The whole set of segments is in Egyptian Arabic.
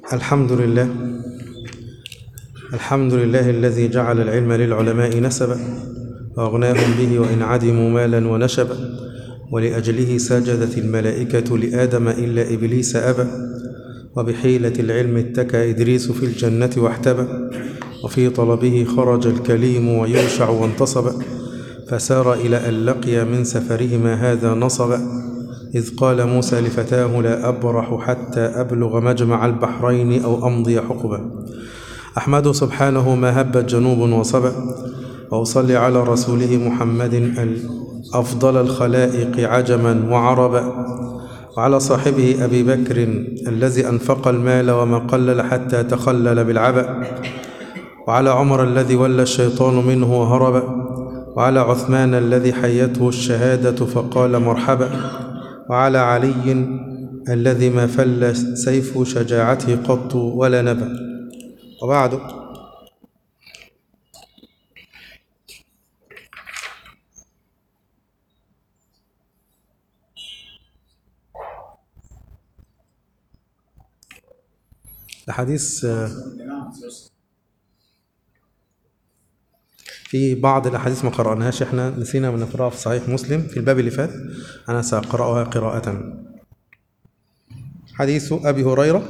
الحمد لله الحمد لله الذي جعل العلم للعلماء نسبا وأغناهم به وإن عدموا مالا ونشبا ولأجله سجدت الملائكة لآدم إلا إبليس أبى وبحيلة العلم اتكى إدريس في الجنة واحتبى وفي طلبه خرج الكليم ويوشع وانتصب فسار إلى أن لقي من سفرهما هذا نصبا إذ قال موسى لفتاه لا أبرح حتى أبلغ مجمع البحرين أو أمضي حقبا أحمد سبحانه ما هبت جنوب وصبا وأصلي على رسوله محمد أفضل الخلائق عجما وعربا وعلى صاحبه أبي بكر الذي أنفق المال وما قلل حتى تخلل بالعبأ وعلى عمر الذي ولى الشيطان منه وهرب وعلى عثمان الذي حيته الشهادة فقال مرحبا وعلى علي الذي ما فل سيف شجاعته قط ولا نبا وبعد الحديث في بعض الأحاديث ما قرأناهاش احنا نسينا من نقرأها في صحيح مسلم في الباب اللي فات أنا سأقرأها قراءة حديث أبي هريرة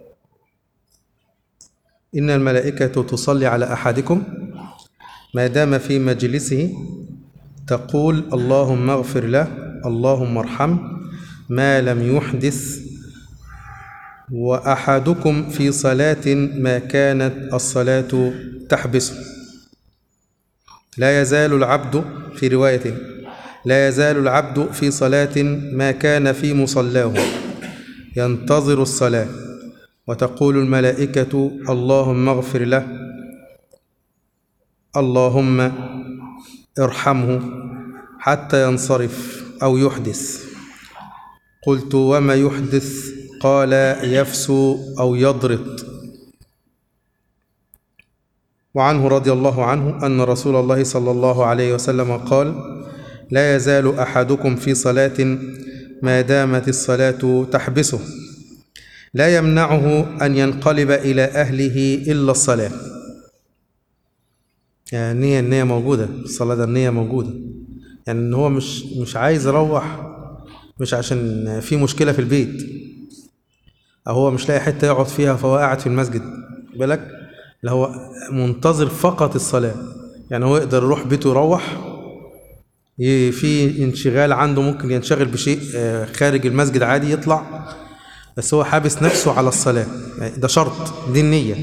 إن الملائكة تصلي على أحدكم ما دام في مجلسه تقول اللهم اغفر له اللهم ارحم ما لم يحدث وأحدكم في صلاة ما كانت الصلاة تحبسه لا يزال العبد في رواية لا يزال العبد في صلاة ما كان في مصلاه ينتظر الصلاة وتقول الملائكة اللهم اغفر له اللهم ارحمه حتى ينصرف أو يحدث قلت وما يحدث قال يفسو أو يضرط وعنه رضي الله عنه أن رسول الله صلى الله عليه وسلم قال لا يزال أحدكم في صلاة ما دامت الصلاة تحبسه لا يمنعه أن ينقلب إلى أهله إلا الصلاة يعني النية النية موجودة الصلاة ده النية موجودة يعني إن هو مش مش عايز يروح مش عشان في مشكلة في البيت أو هو مش لاقي حتة يقعد فيها فهو قاعد في المسجد بالك اللي هو منتظر فقط الصلاة يعني هو يقدر يروح بيته يروح في انشغال عنده ممكن ينشغل بشيء خارج المسجد عادي يطلع بس هو حابس نفسه على الصلاة ده شرط دي النية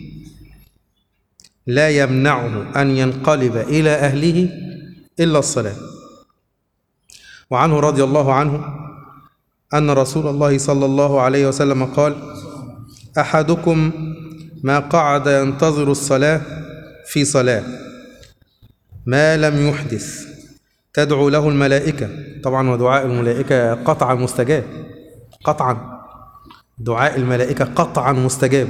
لا يمنعه أن ينقلب إلى أهله إلا الصلاة وعنه رضي الله عنه أن رسول الله صلى الله عليه وسلم قال أحدكم ما قعد ينتظر الصلاة في صلاة ما لم يحدث تدعو له الملائكة طبعا ودعاء الملائكة قطعا مستجاب قطعا دعاء الملائكة قطعا مستجاب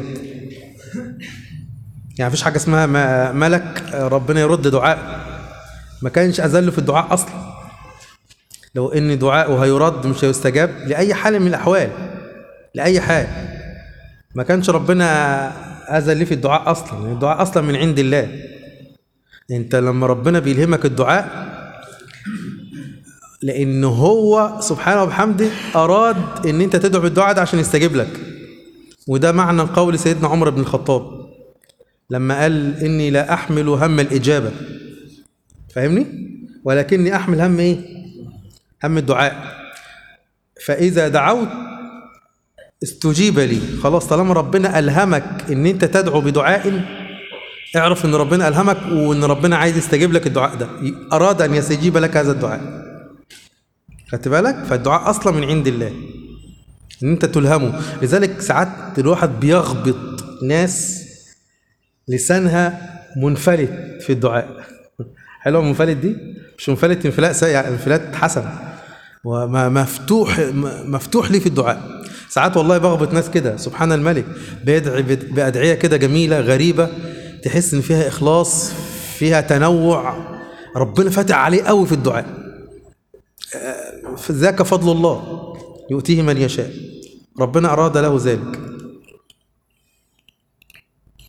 يعني مفيش حاجة اسمها ملك ربنا يرد دعاء ما كانش أذل في الدعاء أصلا لو إن دعاءه هيرد مش هيستجاب لأي حال من الأحوال لأي حال ما كانش ربنا أذن ليه في الدعاء أصلا الدعاء أصلا من عند الله أنت لما ربنا بيلهمك الدعاء لأن هو سبحانه وبحمده أراد أن أنت تدعو بالدعاء ده عشان يستجيب لك وده معنى قول سيدنا عمر بن الخطاب لما قال إني لا أحمل هم الإجابة فاهمني؟ ولكني أحمل هم إيه؟ هم الدعاء فإذا دعوت استجيب لي خلاص طالما ربنا ألهمك ان انت تدعو بدعاء اعرف ان ربنا ألهمك وان ربنا عايز يستجيب لك الدعاء ده أراد أن يستجيب لك هذا الدعاء خدت بالك فالدعاء أصلا من عند الله ان انت تلهمه لذلك ساعات الواحد بيغبط ناس لسانها منفلت في الدعاء حلوه منفلت دي مش منفلت انفلات سيء انفلات حسن ومفتوح مفتوح لي في الدعاء ساعات والله بغبط ناس كده سبحان الملك بيدعي بأدعية كده جميلة غريبة تحس ان فيها إخلاص فيها تنوع ربنا فاتح عليه قوي في الدعاء ذاك فضل الله يؤتيه من يشاء ربنا أراد له ذلك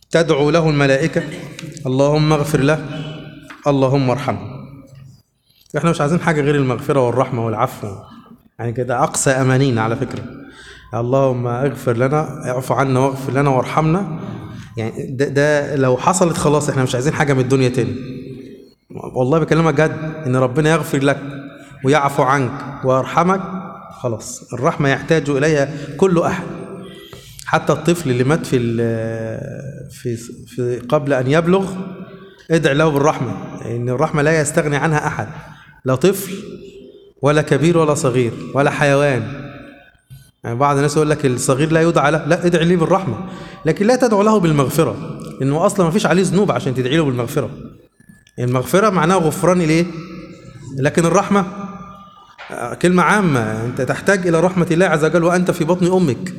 تدعو له الملائكة اللهم اغفر له اللهم ارحمه احنا مش عايزين حاجة غير المغفرة والرحمة والعفو يعني كده أقصى أمانينا على فكرة اللهم اغفر لنا اعف عنا واغفر لنا وارحمنا يعني ده, ده لو حصلت خلاص احنا مش عايزين حاجة من الدنيا تاني والله بكلمك جد ان ربنا يغفر لك ويعفو عنك ويرحمك خلاص الرحمة يحتاج إليها كل أحد حتى الطفل اللي مات في ال- في في قبل ان يبلغ ادع له بالرحمه ان الرحمه لا يستغني عنها احد لا طفل ولا كبير ولا صغير ولا حيوان يعني بعض الناس يقول لك الصغير لا يدعى له لا ادعي ليه بالرحمه لكن لا تدعو له بالمغفره انه اصلا ما فيش عليه ذنوب عشان تدعي له بالمغفره المغفره معناها غفران ليه لكن الرحمه آه، كلمه عامه انت تحتاج الى رحمه الله عز وجل وانت في بطن امك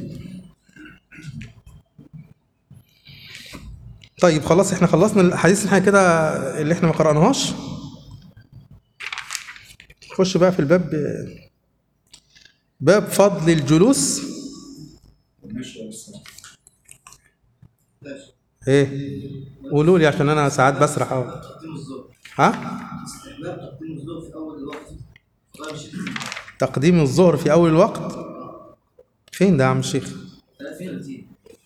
طيب خلاص احنا خلصنا الحديث احنا كده اللي احنا ما قرأناهاش نخش بقى في الباب باب فضل الجلوس ايه قولوا لي عشان انا ساعات بسرح أوي. تقديم الظهر ها استحباب تقديم الظهر في اول الوقت طيب شيخ تقديم الظهر في اول الوقت فين ده يا عم الشيخ 30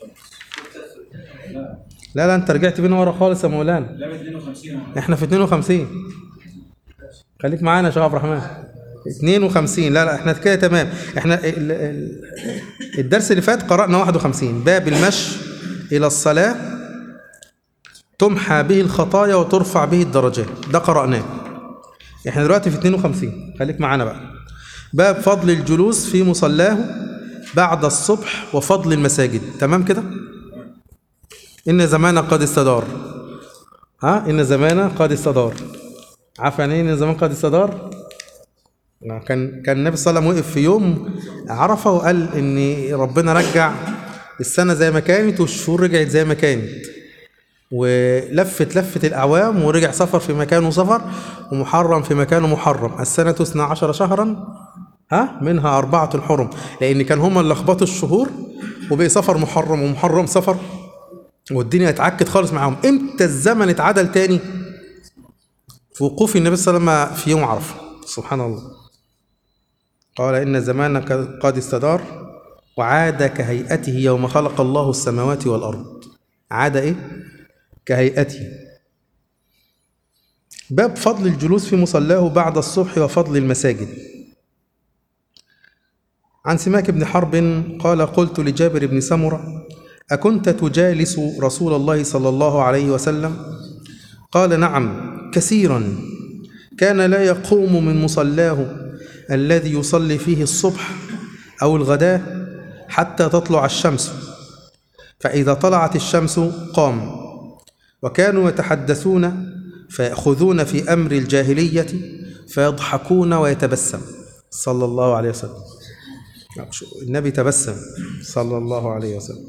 لا لا انت رجعت بينا ورا خالص يا مولانا لا ب 52 احنا في 52 خليك معانا يا شيخ عبد الرحمن 52 لا لا احنا كده تمام احنا ال- ال- الدرس اللي فات قرأنا 51 باب المشي إلى الصلاة تمحى به الخطايا وترفع به الدرجات ده قرأناه احنا دلوقتي في 52 خليك معانا بقى باب فضل الجلوس في مصلاه بعد الصبح وفضل المساجد تمام كده إن زمان قد استدار ها إن زمان قد استدار عارف يعني إيه إن زمان قد استدار كان كان النبي صلى الله عليه وسلم وقف في يوم عرفه وقال ان ربنا رجع السنه زي ما كانت والشهور رجعت زي ما كانت ولفت لفت الاعوام ورجع سفر في مكانه سفر ومحرم في مكانه محرم السنه 12 شهرا ها منها اربعه حرم لان كان هما اللي لخبطوا الشهور وبقي سفر محرم ومحرم سفر والدنيا اتعكت خالص معاهم امتى الزمن اتعدل تاني في وقوف النبي صلى الله عليه وسلم في يوم عرفه سبحان الله قال إن زمان قد استدار وعاد كهيئته يوم خلق الله السماوات والأرض عاد إيه؟ كهيئته باب فضل الجلوس في مصلاه بعد الصبح وفضل المساجد عن سماك بن حرب قال قلت لجابر بن سمرة أكنت تجالس رسول الله صلى الله عليه وسلم قال نعم كثيرا كان لا يقوم من مصلاه الذي يصلي فيه الصبح أو الغداء حتى تطلع الشمس فإذا طلعت الشمس قام وكانوا يتحدثون فيأخذون في أمر الجاهلية فيضحكون ويتبسم صلى الله عليه وسلم النبي تبسم صلى الله عليه وسلم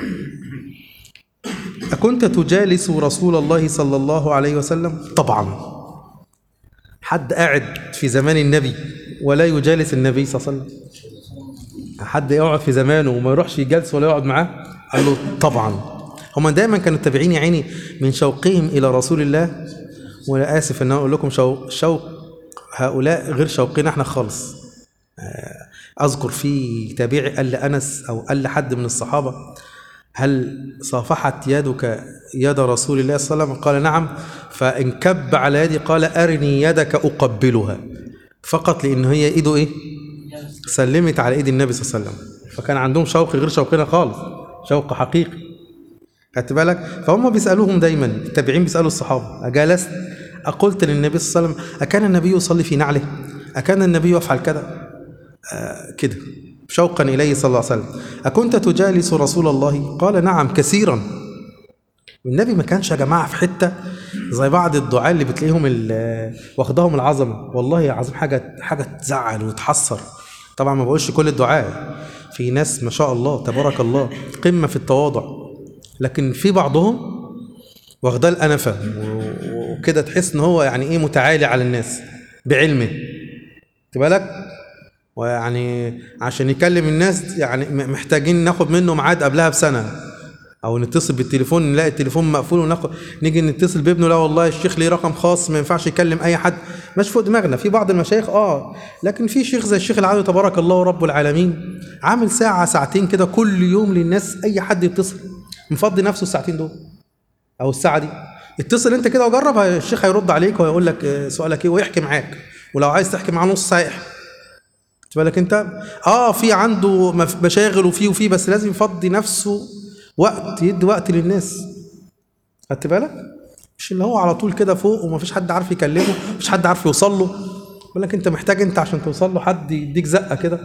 أكنت تجالس رسول الله صلى الله عليه وسلم طبعا حد قاعد في زمان النبي ولا يجالس النبي صلى الله عليه وسلم حد يقعد في زمانه وما يروحش يجلس ولا يقعد معاه قال له طبعا هما دايما كانوا التابعين يا عيني من شوقهم الى رسول الله وانا اسف ان انا اقول لكم شوق, شوق هؤلاء غير شوقنا احنا خالص اذكر في تابعي قال لانس او قال لحد من الصحابه هل صافحت يدك يد رسول الله صلى الله عليه وسلم قال نعم فانكب على يدي قال ارني يدك اقبلها فقط لان هي ايده ايه سلمت على ايد النبي صلى الله عليه وسلم فكان عندهم شوق غير شوقنا خالص شوق حقيقي خدت بالك فهم بيسالوهم دايما التابعين بيسالوا الصحابه اجلست اقلت للنبي صلى الله عليه وسلم اكان النبي يصلي في نعله اكان النبي يفعل كذا آه كده شوقا اليه صلى الله عليه وسلم اكنت تجالس رسول الله قال نعم كثيرا والنبي ما كانش يا جماعه في حته زي بعض الدعاء اللي بتلاقيهم واخدهم العظمه والله عظيم حاجه حاجه تزعل وتحسر طبعا ما بقولش كل الدعاء في ناس ما شاء الله تبارك الله قمه في التواضع لكن في بعضهم واخداه الانفه وكده تحس ان هو يعني ايه متعالي على الناس بعلمه بالك ويعني عشان يكلم الناس يعني محتاجين ناخد منه ميعاد قبلها بسنه او نتصل بالتليفون نلاقي التليفون مقفول وناخد نيجي نتصل بابنه لا والله الشيخ ليه رقم خاص ما ينفعش يكلم اي حد مش فوق دماغنا في بعض المشايخ اه لكن في شيخ زي الشيخ العادي تبارك الله رب العالمين عامل ساعه ساعتين كده كل يوم للناس اي حد يتصل مفضي نفسه الساعتين دول او الساعه دي اتصل انت كده وجرب الشيخ هيرد عليك ويقول لك آه، سؤالك ايه ويحكي معاك ولو عايز تحكي معاه نص ساعه احكي خدت بالك انت اه في عنده مف- مشاغل وفي وفي بس لازم يفضي نفسه وقت يدي وقت للناس خدت بالك مش اللي هو على طول كده فوق ومفيش حد عارف يكلمه مفيش حد عارف يوصل له بيقول لك انت محتاج انت عشان توصل له حد يديك زقه كده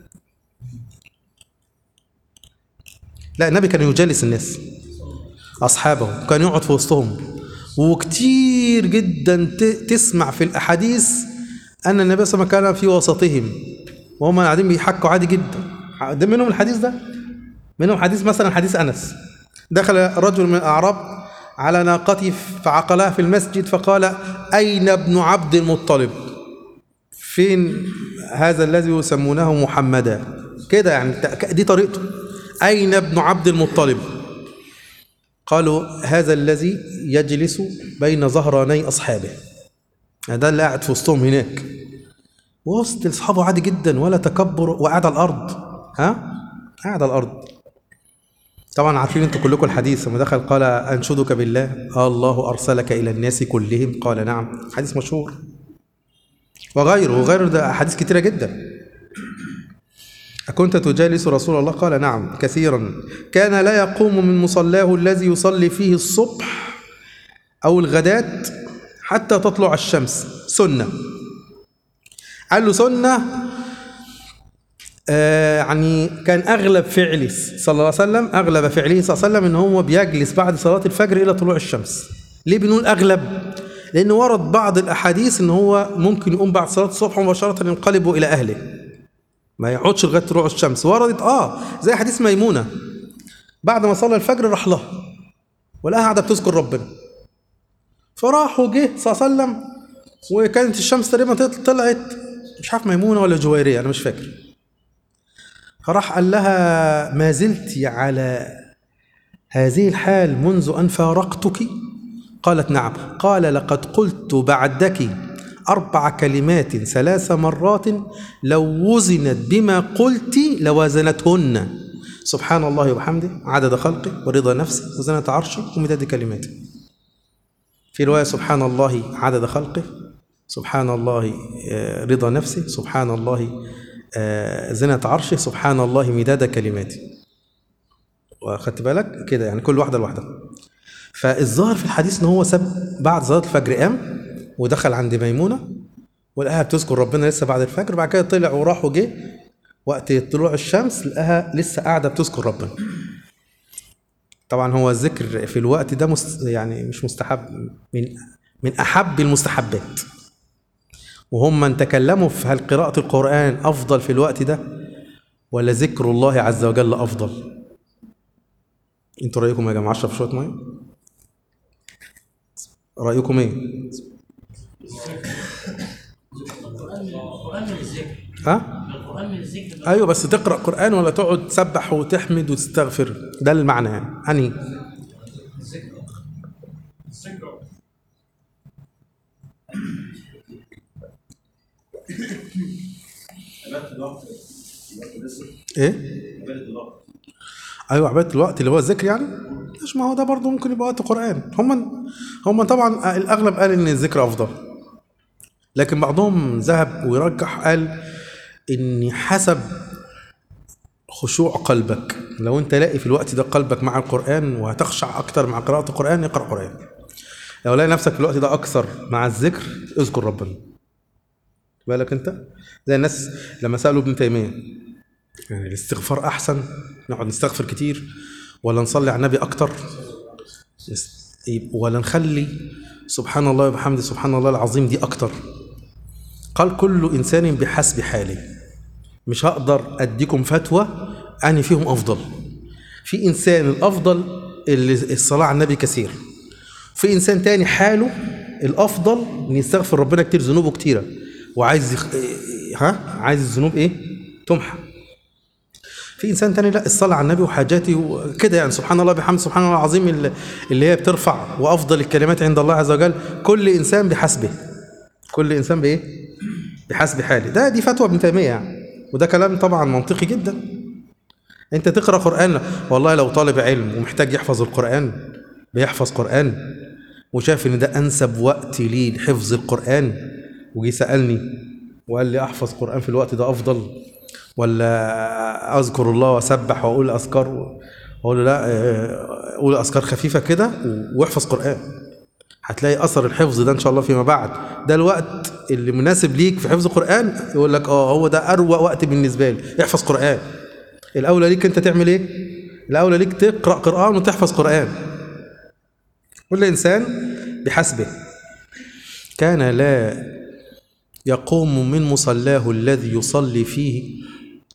لا النبي كان يجالس الناس اصحابه كان يقعد في وسطهم وكتير جدا ت- تسمع في الاحاديث ان النبي صلى الله عليه وسلم كان في وسطهم وهم قاعدين بيحكوا عادي جدا ده منهم الحديث ده منهم حديث مثلا حديث انس دخل رجل من الاعراب على ناقته فعقلها في المسجد فقال اين ابن عبد المطلب فين هذا الذي يسمونه محمدا كده يعني دي طريقته اين ابن عبد المطلب قالوا هذا الذي يجلس بين ظهراني اصحابه يعني ده اللي قاعد في وسطهم هناك وسط اصحابه عادي جدا ولا تكبر وقاعد على الارض ها قاعد على الارض طبعا عارفين انتوا كلكم الحديث لما دخل قال انشدك بالله آه الله ارسلك الى الناس كلهم قال نعم حديث مشهور وغيره وغيره ده احاديث كتيره جدا أكنت تجالس رسول الله قال نعم كثيرا كان لا يقوم من مصلاه الذي يصلي فيه الصبح أو الغداة حتى تطلع الشمس سنة قال له سنة آه يعني كان أغلب فعله صلى الله عليه وسلم أغلب فعله صلى الله عليه وسلم إن هو بيجلس بعد صلاة الفجر إلى طلوع الشمس ليه بنقول أغلب؟ لأن ورد بعض الأحاديث إن هو ممكن يقوم بعد صلاة الصبح مباشرة ينقلب إلى أهله ما يقعدش لغايه طلوع الشمس وردت اه زي حديث ميمونه بعد ما صلى الفجر راح لها ولقاها قاعده بتذكر ربنا فراح وجه صلى الله عليه وسلم وكانت الشمس تقريبا طل- طلعت مش عارف ميمونه ولا جويريه انا مش فاكر فراح قال لها ما زلت على هذه الحال منذ ان فارقتك قالت نعم قال لقد قلت بعدك أربع كلمات ثلاث مرات لو وزنت بما قلت لوازنتهن سبحان الله وبحمده عدد خلقه ورضا نفسه وزنة عرشه ومداد كلماته في رواية سبحان الله عدد خلقه سبحان الله آه، رضا نفسه سبحان الله آه، زنة عرشه سبحان الله مداد كلماته واخدت بالك كده يعني كل واحدة لوحدها فالظاهر في الحديث ان هو ساب بعد صلاه الفجر قام ودخل عند ميمونه ولقاها بتذكر ربنا لسه بعد الفجر بعد كده طلع وراح وجه وقت طلوع الشمس لقاها لسه قاعده بتذكر ربنا طبعا هو الذكر في الوقت ده مست يعني مش مستحب من من احب المستحبات وهم من تكلموا في هل قراءة القرآن أفضل في الوقت ده ولا ذكر الله عز وجل أفضل انتوا رأيكم يا جماعة اشرب شوية مية رأيكم ايه القرآن من القرآن من الذكر ها القرآن من الذكر ايوه بس تقرا قران ولا تقعد تسبح وتحمد وتستغفر ده المعنى يعني انهي ايه ايوه عباده الوقت اللي هو الذكر يعني مش ما هو ده برضه ممكن يبقى وقت قران هم هم طبعا الاغلب قال ان الذكر افضل لكن بعضهم ذهب ويرجح قال ان حسب خشوع قلبك لو انت لاقي في الوقت ده قلبك مع القران وهتخشع اكتر مع قراءه القران اقرا قران لو لاقي نفسك في الوقت ده اكثر مع الذكر اذكر ربنا بالك انت زي الناس لما سالوا ابن تيميه يعني الاستغفار احسن نقعد نستغفر كتير ولا نصلي على النبي اكتر يس- يبقى- ولا نخلي سبحان الله وبحمده سبحان الله العظيم دي اكتر قال كل انسان بحسب حاله مش هقدر اديكم فتوى اني فيهم افضل في انسان الافضل اللي الصلاه على النبي كثير في انسان تاني حاله الافضل ان يستغفر ربنا كتير ذنوبه كتيره وعايز يخ... ها عايز الذنوب ايه تمحى في انسان تاني لا الصلاه على النبي وحاجاتي وكده يعني سبحان الله بحمد سبحان الله العظيم اللي- اللي هي بترفع وافضل الكلمات عند الله عز وجل كل انسان بحسبه كل انسان بايه بحسب حاله ده دي فتوى ابن تيميه يعني وده كلام طبعا منطقي جدا انت تقرا قران والله لو طالب علم ومحتاج يحفظ القران بيحفظ قران وشاف ان ده انسب وقت ليه لحفظ القران وجي سالني وقال لي احفظ قران في الوقت ده افضل ولا اذكر الله واسبح واقول اذكار واقول له لا اه، قول اذكار خفيفه كده واحفظ قران هتلاقي اثر الحفظ ده ان شاء الله فيما بعد ده الوقت اللي مناسب ليك في حفظ القران يقول لك اه هو ده اروق وقت بالنسبه لي احفظ قران الاولى ليك انت تعمل ايه الاولى ليك تقرا قران وتحفظ قران كل انسان بحسبه كان لا يقوم من مصلاه الذي يصلي فيه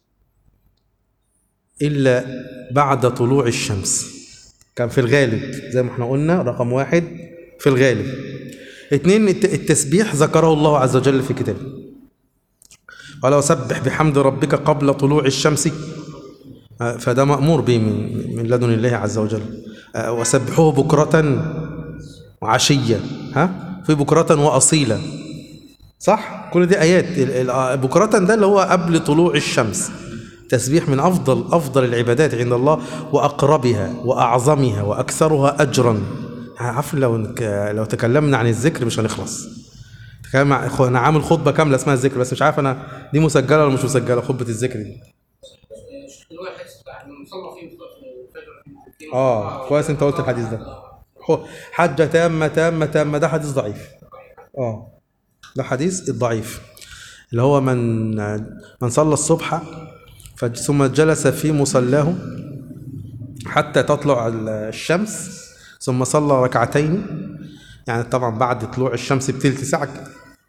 الا بعد طلوع الشمس كان في الغالب زي ما احنا قلنا رقم واحد في الغالب اتنين الت- التسبيح ذكره الله عز وجل في كتابه قال وسبح بحمد ربك قبل طلوع الشمس آه، فده مأمور به من, من لدن الله عز وجل آه، وسبحوه بكرة وعشية ها في بكرة وأصيلا صح كل دي آيات ال- ال- آه، بكرة ده اللي هو قبل طلوع الشمس تسبيح من أفضل أفضل العبادات عند الله وأقربها وأعظمها وأكثرها أجرا عارف لو نك- لو تكلمنا عن الذكر مش هنخلص تكلم عن- خ- انا عامل خطبه كامله اسمها الذكر بس مش عارف انا دي مسجله ولا مش مسجله خطبه الذكر دي اللي هو الحديث بتاع المصلى فيه الفجر فيه اه كويس انت قلت الحديث ده خ- حجه تامه تامه تامه ده حديث ضعيف اه ده حديث الضعيف اللي هو من من صلى الصبح فج- ثم جلس في مصلاه حتى تطلع ال- الشمس ثم صلى ركعتين يعني طبعا بعد طلوع الشمس بتلت ساعة كده.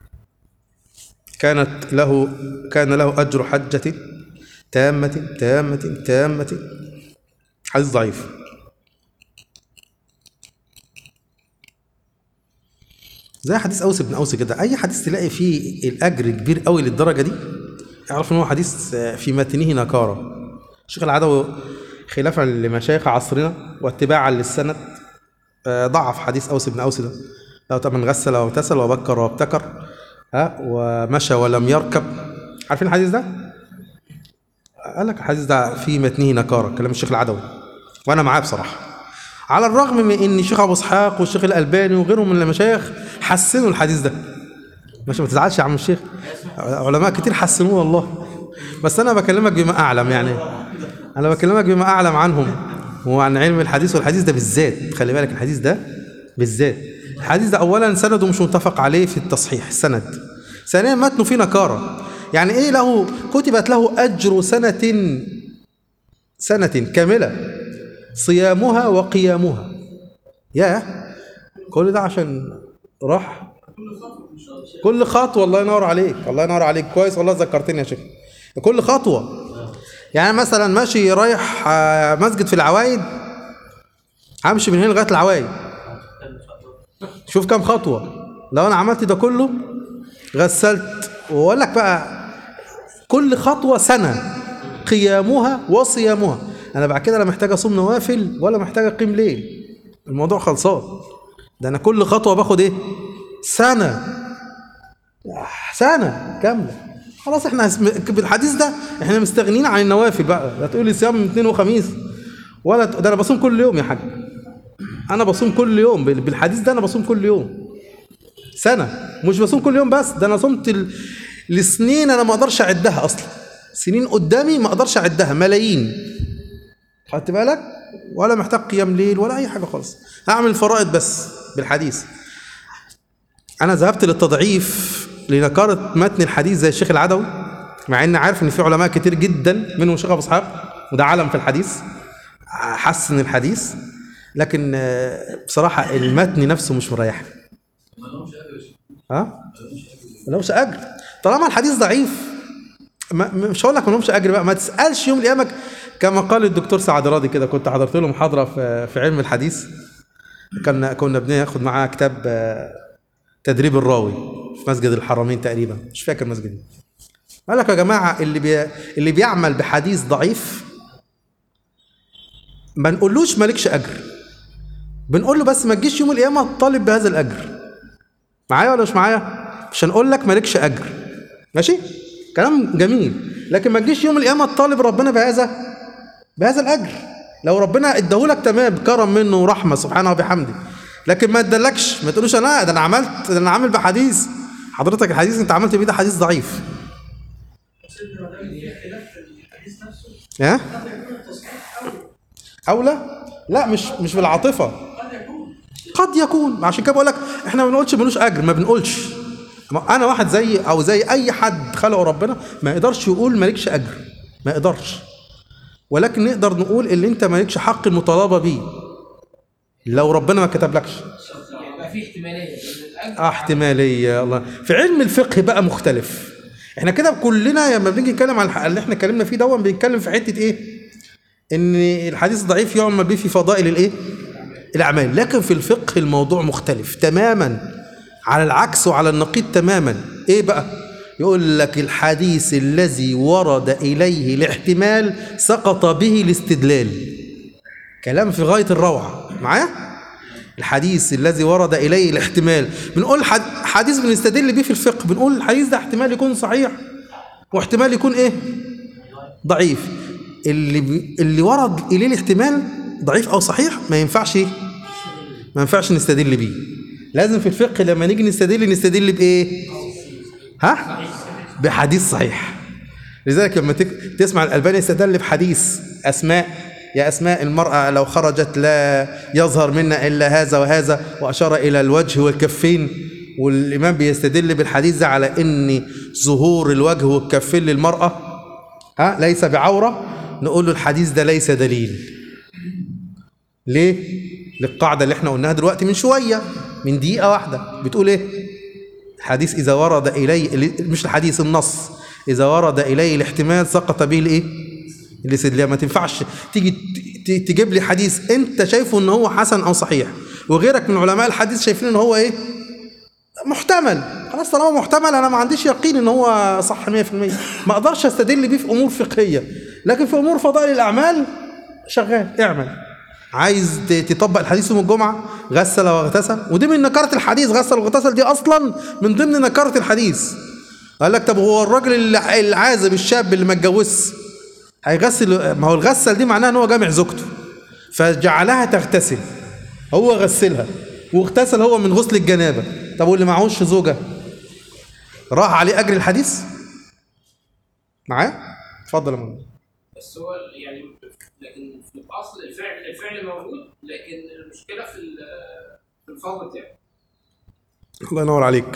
كانت له كان له أجر حجة تامة تامة تامة حديث ضعيف زي حديث اوس بن اوس كده اي حديث تلاقي فيه الاجر كبير قوي للدرجه دي اعرف ان هو حديث آه، في متنه نكاره الشيخ العدوي خلافا لمشايخ عصرنا واتباعا للسند آه، ضعف حديث اوس بن اوس ده لو طبعا غسل واغتسل وبكر وابتكر ها ومشى ولم يركب عارفين الحديث ده؟ قال لك الحديث ده في متنه نكاره كلام الشيخ العدوي وانا معاه بصراحه على الرغم من ان الشيخ ابو اسحاق والشيخ الالباني وغيرهم من المشايخ حسنوا الحديث ده ماشي ما تزعلش يا عم الشيخ علماء كتير حسنوه والله بس انا بكلمك بما اعلم يعني انا بكلمك بما اعلم عنهم وعن علم الحديث والحديث ده بالذات خلي بالك الحديث ده بالذات الحديث ده اولا سنده مش متفق عليه في التصحيح السند ثانيا متنه فيه نكاره يعني ايه له كتبت له اجر سنه سنه كامله صيامها وقيامها يا كل ده عشان راح كل خطوه الله ينور عليك الله ينور عليك كويس والله ذكرتني يا شيخ كل خطوه يعني مثلا ماشي رايح آه، مسجد في العوايد همشي من هنا لغايه العوايد شوف كام خطوه لو انا عملت ده كله غسلت واقول لك بقى كل خطوه سنه قيامها وصيامها انا بعد كده لا محتاج اصوم نوافل ولا محتاج اقيم ليل الموضوع خلصان ده انا كل خطوه باخد ايه سنه سنه كامله خلاص احنا اسم- بالحديث ده احنا مستغنيين عن النوافل بقى لا تقول لي صيام اثنين وخميس ولا ت- ده انا بصوم كل يوم يا حاج انا بصوم كل يوم بال- بالحديث ده انا بصوم كل يوم سنه مش بصوم كل يوم بس ده انا صمت ال... لسنين انا ما اقدرش اعدها اصلا سنين قدامي ما اقدرش اعدها ملايين خدت بالك ولا محتاج قيام ليل ولا اي حاجه خالص هعمل فرائض بس بالحديث انا ذهبت للتضعيف لنكاره متن الحديث زي الشيخ العدوي مع اني عارف ان في علماء كتير جدا منهم الشيخ ابو اسحاق وده علم في الحديث حسن الحديث لكن آه، بصراحه المتن نفسه مش مريحني ها ما لهمش اجر طالما الحديث ضعيف ما مش هقول لك ما لهمش اجر بقى ما تسالش يوم القيامه كما قال الدكتور سعد راضي كده كنت حضرت له محاضره في في علم الحديث كنا كنا بناخد معاه كتاب آه، تدريب الراوي في مسجد الحرمين تقريبا مش فاكر مسجد إيه. قال لك يا جماعه اللي بي... اللي بيعمل بحديث ضعيف ما نقولوش مالكش اجر بنقول له بس ما تجيش يوم القيامه طالب بهذا الاجر معايا ولا مش معايا مش هنقول لك مالكش اجر ماشي كلام جميل لكن ما تجيش يوم القيامه تطالب ربنا بهذا بهذا الاجر لو ربنا اداهولك تمام كرم منه ورحمه سبحانه وبحمده لكن ما ادالكش ما تقولوش انا ده انا عملت ده انا عامل بحديث حضرتك الحديث انت عملت بيه ده حديث ضعيف ها اولى لا مش مش بالعاطفه قد يكون عشان كده بقول لك احنا ما بنقولش ملوش اجر ما بنقولش ما انا واحد زي او زي اي حد خلقه ربنا ما يقدرش يقول مالكش اجر ما يقدرش ولكن نقدر نقول اللي انت مالكش حق المطالبه بيه لو ربنا ما كتبلكش يبقى في احتماليه ان الاجر اه احتماليه الله في علم الفقه بقى مختلف احنا كده كلنا لما بنيجي نتكلم عن الح- اللي احنا اتكلمنا فيه دون بنتكلم في حته ايه ان الحديث ضعيف يعمل به في فضائل الايه الاعمال لكن في الفقه الموضوع مختلف تماما على العكس وعلى النقيض تماما ايه بقى يقول لك الحديث الذي ورد اليه الاحتمال سقط به الاستدلال كلام في غايه الروعه معايا الحديث الذي ورد اليه الاحتمال بنقول حد- حديث بنستدل بيه في الفقه بنقول الحديث ده احتمال يكون صحيح واحتمال يكون ايه ضعيف اللي بي- اللي ورد اليه الاحتمال ضعيف او صحيح ما ينفعش ايه ما ينفعش نستدل بيه لازم في الفقه لما نيجي نستدل نستدل بايه ها بحديث صحيح لذلك لما تك- تسمع الألباني يستدل بحديث أسماء يا أسماء المرأة لو خرجت لا يظهر منا إلا هذا وهذا وأشار إلى الوجه والكفين والإمام بيستدل بالحديث ده على إن ظهور الوجه والكفين للمرأة ها ليس بعورة نقول له الحديث ده ليس دليل ليه؟ للقاعدة اللي احنا قلناها دلوقتي من شوية من دقيقة واحدة بتقول ايه؟ الحديث إذا ورد إليه مش الحديث النص إذا ورد إليه الاحتمال سقط به الإيه؟ الاستدلال ما تنفعش تيجي ت- ت- تجيب لي حديث أنت شايفه إن هو حسن أو صحيح وغيرك من علماء الحديث شايفين إن هو إيه؟ محتمل خلاص طالما محتمل أنا ما عنديش يقين إن هو صح 100% ما أقدرش أستدل بيه في أمور فقهية لكن في أمور فضائل الأعمال شغال اعمل عايز ت- تطبق الحديث يوم الجمعة غسل واغتسل ودي من نكرة الحديث غسل واغتسل دي أصلا من ضمن نكرة الحديث قال لك طب هو الراجل الع- العازب الشاب اللي ما اتجوزش هيغسل ما هو الغسل دي معناها ان هو جامع زوجته فجعلها تغتسل هو غسلها واغتسل هو من غسل الجنابة طب واللي معهوش زوجة راح عليه أجر الحديث معايا اتفضل يا منى بس هو يعني لكن في الاصل الفعل الفعل موجود لكن المشكله في ال- في الفضل بتاعه الله ينور عليك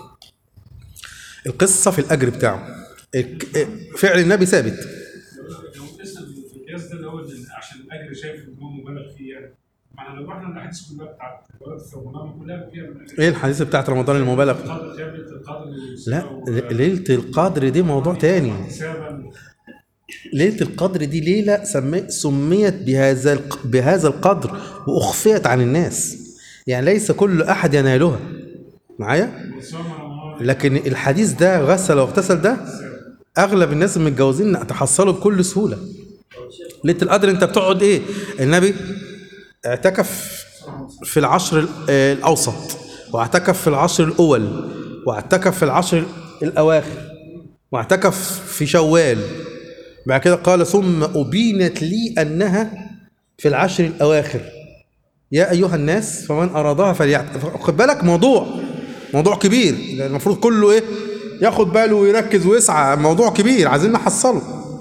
القصة في الأجر بتاعه الك- فعل النبي ثابت لو قسنا في القياس ده اللي هو إن عشان الاجر شايف ان هو مبالغ فيه يعني ما احنا لو رحنا الاحاديث كلها بتاعت الولد في رمضان كلها فيها من الأجر. ايه الحديث بتاعت رمضان المبالغ قدر ثابت القدر لا ليلة القدر دي موضوع تاني حسابا ليلة القدر دي ليلة سمي سميت بهذا الق- بهذا القدر وأخفيت عن الناس يعني ليس كل أحد ينالها معايا وصوم رمضان لكن الحديث ده غسل واغتسل ده أغلب الناس المتجوزين تحصلوا بكل سهولة ليلة القدر أنت بتقعد إيه النبي اعتكف في العشر ال- آه، الأوسط واعتكف في العشر الأول واعتكف في العشر الأواخر واعتكف في شوال بعد كده قال ثم أبينت لي أنها في العشر الأواخر يا أيها الناس فمن أرادها فليعت خد بالك موضوع موضوع كبير لأن المفروض كله إيه ياخد باله ويركز ويسعى موضوع كبير عايزين نحصله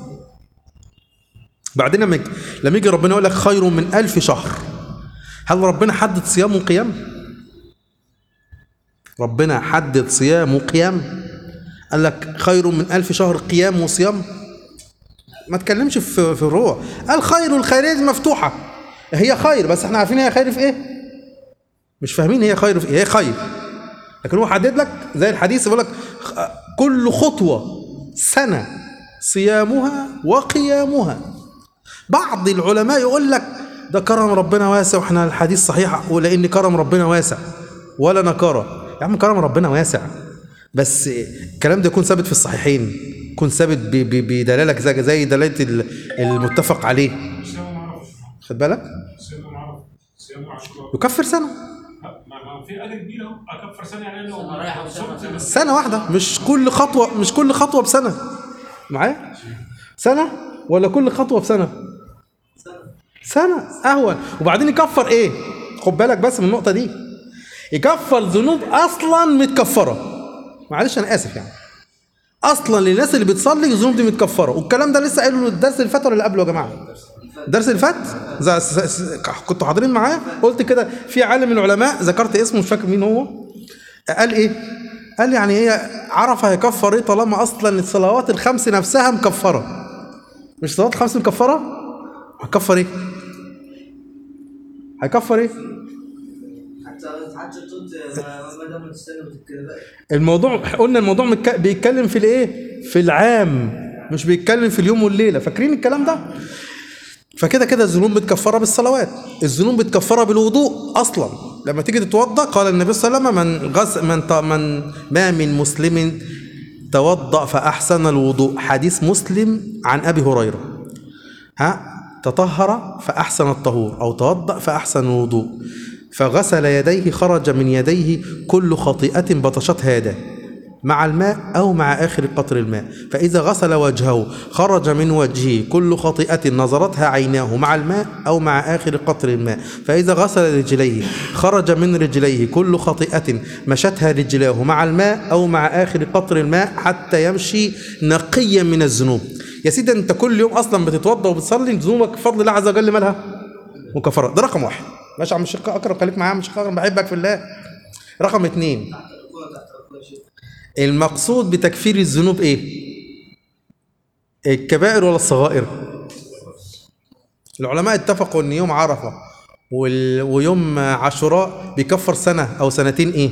بعدين لما يجي- لما يجي ربنا يقول لك خير من ألف شهر هل ربنا حدد صيام وقيام ربنا حدد صيام وقيام قال لك خير من ألف شهر قيام وصيام ما تكلمش في في الروح قال خير الخيرات مفتوحة هي خير بس احنا عارفين هي خير في ايه مش فاهمين هي خير في ايه هي خير لكن هو حدد لك زي الحديث بيقول لك خ- كل خطوة سنة صيامها وقيامها بعض العلماء يقول لك ده كرم ربنا واسع واحنا الحديث صحيح ولان كرم ربنا واسع ولا نكره يا عم كرم ربنا واسع بس الكلام ده يكون ثابت في الصحيحين يكون ثابت ب- ب- بدلاله زي زي دلاله ال- المتفق عليه مش انا ما اعرفش خد بالك صيام يوم عرفه صيام عاشوراء يكفر سنه ما ما في اجر كبير اهو اكفر سنه يعني لو سنة رايحة وسنة صمت بس سنه واحده مش كل خطوه مش كل خطوه بسنه معايا سنه ولا كل خطوه بسنه سنه اهون وبعدين يكفر ايه خد بالك بس من النقطه دي يكفر ذنوب اصلا متكفره معلش انا اسف يعني اصلا للناس اللي بتصلي الذنوب دي متكفره والكلام ده لسه قايله الدرس اللي فات ولا اللي قبله يا جماعه الدرس اللي فات ز- س- س- كنتوا حاضرين معايا قلت كده في عالم من العلماء ذكرت اسمه مش فاكر مين هو قال ايه قال يعني هي عرف هيكفر ايه طالما اصلا الصلوات الخمس نفسها مكفره مش الصلوات الخمس مكفره هيكفر ايه هيكفر ايه حتى حتى تقول ما دام تستنى وتتكلم بقى الموضوع قلنا الموضوع متك... بيتكلم في الايه في العام مش بيتكلم في اليوم والليله فاكرين الكلام ده فكده كده الذنوب متكفره بالصلوات الذنوب متكفره بالوضوء اصلا لما تيجي تتوضا قال النبي صلى الله عليه وسلم من غس من ط... من ما من مسلم توضا فاحسن الوضوء حديث مسلم عن ابي هريره ها تطهر فأحسن الطهور أو توضأ فأحسن الوضوء فغسل يديه خرج من يديه كل خطيئة بطشتها يداه مع الماء أو مع آخر قطر الماء فإذا غسل وجهه خرج من وجهه كل خطيئة نظرتها عيناه مع الماء أو مع آخر قطر الماء فإذا غسل رجليه خرج من رجليه كل خطيئة مشتها رجلاه مع الماء أو مع آخر قطر الماء حتى يمشي نقيا من الذنوب يا سيدي أنت كل يوم أصلا بتتوضأ وبتصلي ذنوبك بفضل الله عز وجل مالها مكفرة ده رقم واحد ماشي يا عم الشيخ أكرم خليك معايا يا عم الشيخ أكرم بحبك في الله رقم اتنين تحت الركوع تحت الركوع يا شيخ المقصود بتكفير الذنوب ايه الكبائر ولا الصغائر العلماء اتفقوا ان يوم عرفه وال... ويوم عاشوراء بيكفر سنه او سنتين ايه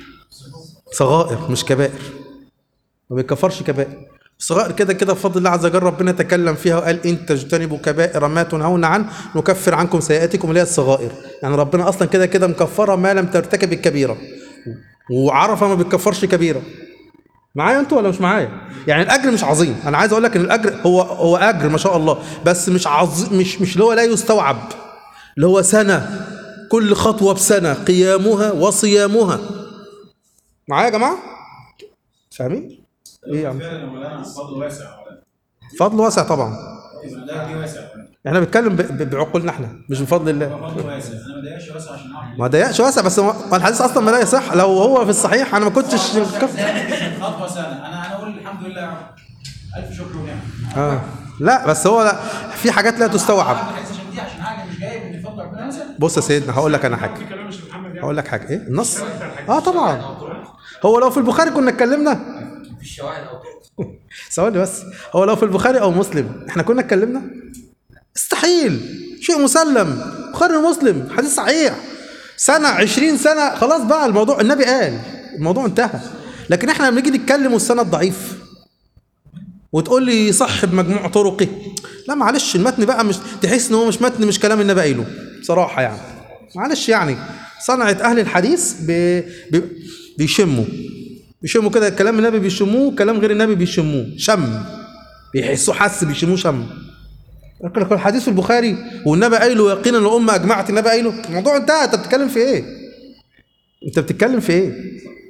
صغائر مش كبائر ما بيكفرش كبائر الصغائر كده كده بفضل الله عز وجل ربنا تكلم فيها وقال ان تجتنبوا كبائر ما تنهون عنه نكفر عنكم سيئاتكم اللي هي الصغائر يعني ربنا اصلا كده كده مكفره ما لم ترتكب الكبيره وعرفه ما بتكفرش كبيره معايا انتوا ولا مش معايا يعني الاجر مش عظيم انا عايز اقول لك ان الاجر هو هو اجر ما شاء الله بس مش عظيم مش مش اللي هو لا يستوعب اللي هو سنه كل خطوه بسنه قيامها وصيامها معايا يا جماعه فاهمين ايه يا عم فعلا يا مولانا الفضل واسع يا مولانا فضل واسع طبعا لا دي واسع يا مولانا. احنا بنتكلم ب- ب- بعقولنا احنا مش بفضل الله فضل واسع انا ما ضايقش واسع عشان اعمل ما ضيقش واسع بس هو هو الحديث اصلا ما لا يصح لو هو في الصحيح انا ما كنتش خطوه سنه انا انا اقول الحمد لله يا رب الف شكر ونعم آه. لا بس هو لا في حاجات لا تستوعب أعمل الحديث عشان دي عشان حاجه مش جايب ان فضل ربنا واسع بص يا سيدنا هقول لك انا حاجه في كلام مش محمد يعني هقول لك حاجه ايه النص اه طبعا هو لو في البخاري كنا اتكلمنا في الشواهد او طرق ثواني بس هو لو في البخاري او مسلم احنا كنا اتكلمنا استحيل شيء مسلم بخاري ومسلم حديث صحيح سنة عشرين سنة خلاص بقى الموضوع النبي قال الموضوع انتهى لكن احنا لما نيجي نتكلم والسند ضعيف وتقول لي صح بمجموع طرقه لا معلش المتن بقى مش تحس ان هو مش متن مش كلام النبي قايله بصراحة يعني معلش يعني صنعة أهل الحديث ب... ب... بيشموا بيشموا كده كلام النبي بيشموه كلام غير النبي بيشموه شم بيحسوا حس بيشموه شم لكن لكن الحديث في البخاري والنبي قايله يقينا الأمة أجمعت النبي قايله الموضوع انتهى أنت بتتكلم في إيه؟ أنت بتتكلم في إيه؟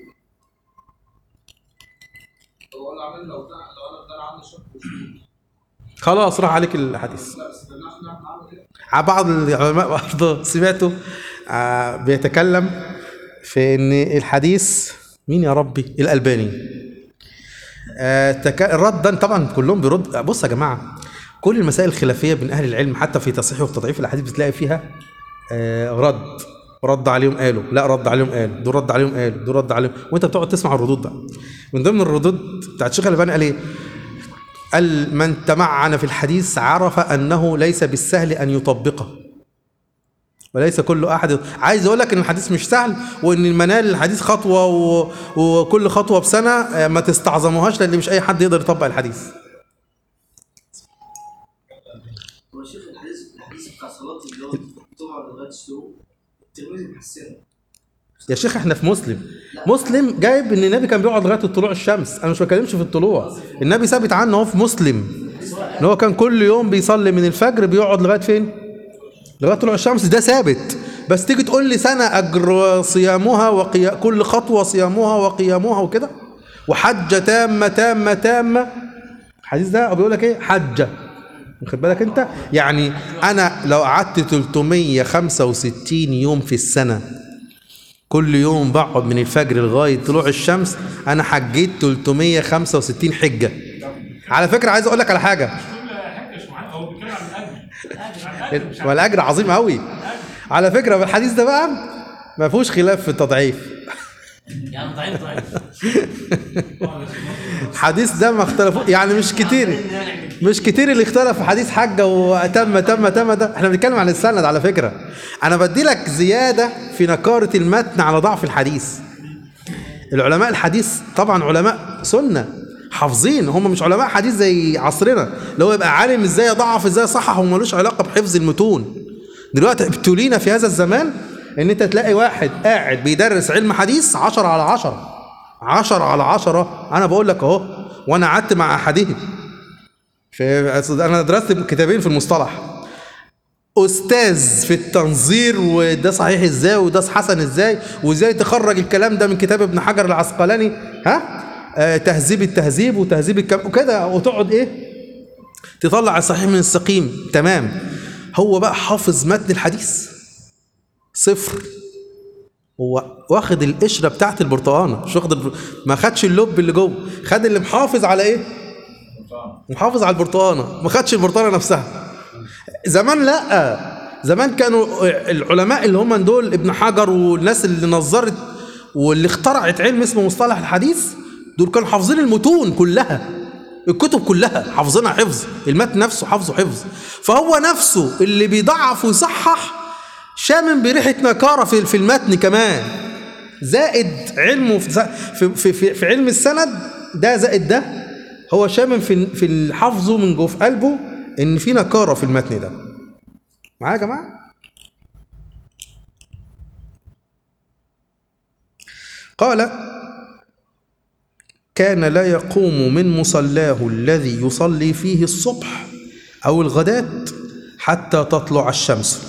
هو انا عامل لو ده لو انا ده عندي شك مش خلاص راح عليك الحديث لا بس ده احنا احنا عامل كده ع- بعض العلماء برضه سمعته آه، بيتكلم في ان الحديث مين يا ربي الالباني آه، تك... ردا طبعا كلهم بيرد بص يا جماعه كل المسائل الخلافيه بين اهل العلم حتى في تصحيح وتضعيف الاحاديث بتلاقي فيها آه، رد رد عليهم قالوا لا رد عليهم قالوا دول رد عليهم قالوا دول رد عليهم وانت بتقعد تسمع الردود بقى من ضمن الردود بتاعت الشيخ الالباني قال ايه قال من تمعن في الحديث عرف انه ليس بالسهل ان يطبقه وليس كل احد عايز اقول لك ان الحديث مش سهل وان المنال الحديث خطوه و... وكل خطوه بسنه آه، ما تستعظموهاش لان مش اي حد يقدر يطبق الحديث هو شيخ الحديث الحديث بتاع صلاة اللي هو تقعد لغاية الشروق الترمذي محسنه يا شيخ احنا في مسلم مسلم جايب ان النبي كان بيقعد لغايه طلوع الشمس انا مش بكلمش في الطلوع النبي ثابت عنه هو في مسلم ان هو كان كل يوم بيصلي من الفجر بيقعد لغايه فين لغايه طلوع الشمس ده ثابت بس تيجي تقول لي سنه اجر صيامها وقيا كل خطوه صيامها وقيامها وكده وحجه تامه تامه تامه الحديث ده بيقول لك ايه حجه واخد بالك انت يعني انا لو قعدت 365 يوم في السنه كل يوم بقعد من الفجر لغايه طلوع الشمس انا حجيت 365 حجه على فكره عايز اقول لك على حاجه كل حاجه مش معانا هو بيتكلم عن الاجر عن الأجر مش عن- والاجر عظيم قوي على فكره في الحديث ده بقى ما فيهوش خلاف في التضعيف يعني ضعيف ضعيف الحديث ده ما اختلفوا يعني مش كتير مش كتير اللي اختلف في حديث حجه وتم تم تم ده احنا بنتكلم عن السند على فكره انا بدي لك زياده في نكاره المتن على ضعف الحديث العلماء الحديث طبعا علماء سنه حافظين هم مش علماء حديث زي عصرنا اللي هو يبقى عالم ازاي يضعف ازاي يصحح ومالوش علاقه بحفظ المتون دلوقتي ابتلينا في هذا الزمان ان انت تلاقي واحد قاعد بيدرس علم حديث عشرة على عشرة عشرة على عشرة انا بقول لك اهو وانا قعدت مع احدهم في انا درست كتابين في المصطلح استاذ في التنظير وده صحيح ازاي وده حسن ازاي وازاي تخرج الكلام ده من كتاب ابن حجر العسقلاني ها آه تهذيب التهذيب وتهذيب الكلام وكده وتقعد ايه تطلع الصحيح من السقيم تمام هو بقى حافظ متن الحديث صفر هو واخد القشره بتاعت البرتقانه مش واخد البر... ما خدش اللب اللي جوه خد اللي محافظ على ايه محافظ على البرتقانه ما خدش البرتقانه نفسها زمان لا زمان كانوا العلماء اللي هم دول ابن حجر والناس اللي نظرت واللي اخترعت علم اسمه مصطلح الحديث دول كانوا حافظين المتون كلها الكتب كلها حافظينها حفظ المتن نفسه حافظه حفظ فهو نفسه اللي بيضعف ويصحح شامم بريحه نكاره في في المتن كمان زائد علمه في في في, في علم السند ده زائد ده هو شامم في في حفظه من جوه في قلبه ان في نكاره في المتن ده معايا يا جماعه قال كان لا يقوم من مصلاه الذي يصلي فيه الصبح او الغداة حتى تطلع الشمس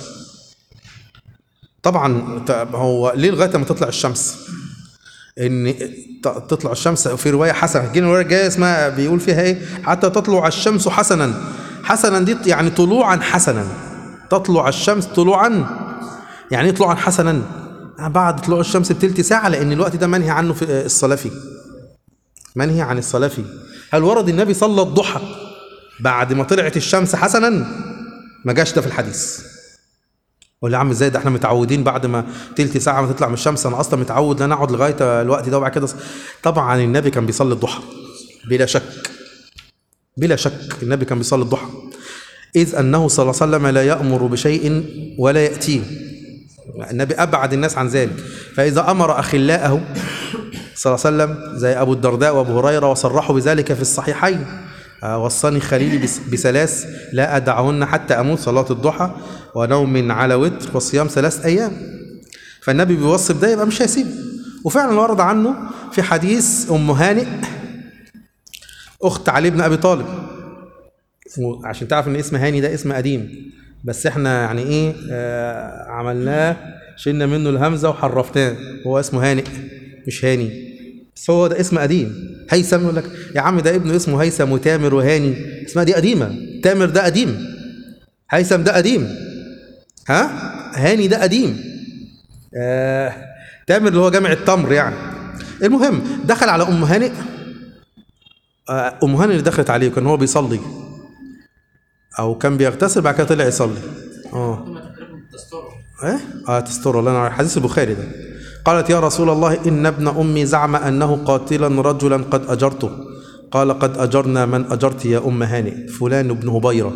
طبعا هو ليه لغايه ما تطلع الشمس ان تطلع الشمس في روايه حسنه جينا روايه جايه اسمها بيقول فيها ايه حتى تطلع الشمس حسنا حسنا دي يعني طلوعا حسنا تطلع الشمس طلوعا يعني ايه طلوعا حسنا بعد طلوع الشمس بتلت ساعه لان الوقت ده منهي عنه في الصلاه فيه منهي عن الصلاه فيه هل ورد النبي صلى الضحى بعد ما طلعت الشمس حسنا ما جاش ده في الحديث ولا يا عم ازاي ده احنا متعودين بعد ما تلت ساعه ما تطلع من الشمس انا اصلا متعود ان انا اقعد لغايه الوقت ده وبعد كده طبعا النبي كان بيصلي الضحى بلا شك بلا شك النبي كان بيصلي الضحى اذ انه صلى الله عليه وسلم لا يامر بشيء ولا ياتيه النبي ابعد الناس عن ذلك فاذا امر اخلاءه صلى الله عليه وسلم زي ابو الدرداء وابو هريره وصرحوا بذلك في الصحيحين وصاني خليلي بثلاث لا أدعهن حتى أموت صلاة الضحى ونوم على وتر وصيام ثلاث أيام فالنبي بيوصي بده يبقى مش هيسيبه وفعلا ورد عنه في حديث أم هانئ أخت علي بن أبي طالب عشان تعرف إن اسم هاني ده اسم قديم بس احنا يعني ايه آه عملناه شلنا منه الهمزة وحرفناه هو اسمه هانئ مش هاني بس هو ده اسم قديم هيثم يقول لك يا عم ده ابنه اسمه هيثم وتامر وهاني اسمها دي قديمه تامر ده قديم هيثم ده قديم ها هاني ده قديم آه تامر اللي هو جامع التمر يعني المهم دخل على ام هانئ آه ام هانئ اللي دخلت عليه كان هو بيصلي او كان بيغتسل بعد كده طلع يصلي اه ايه اه تستر الله ينور حديث البخاري ده قالت يا رسول الله إن ابن أمي زعم أنه قاتلا رجلا قد أجرته قال قد أجرنا من أجرت يا أم هانئ فلان بن هبيرة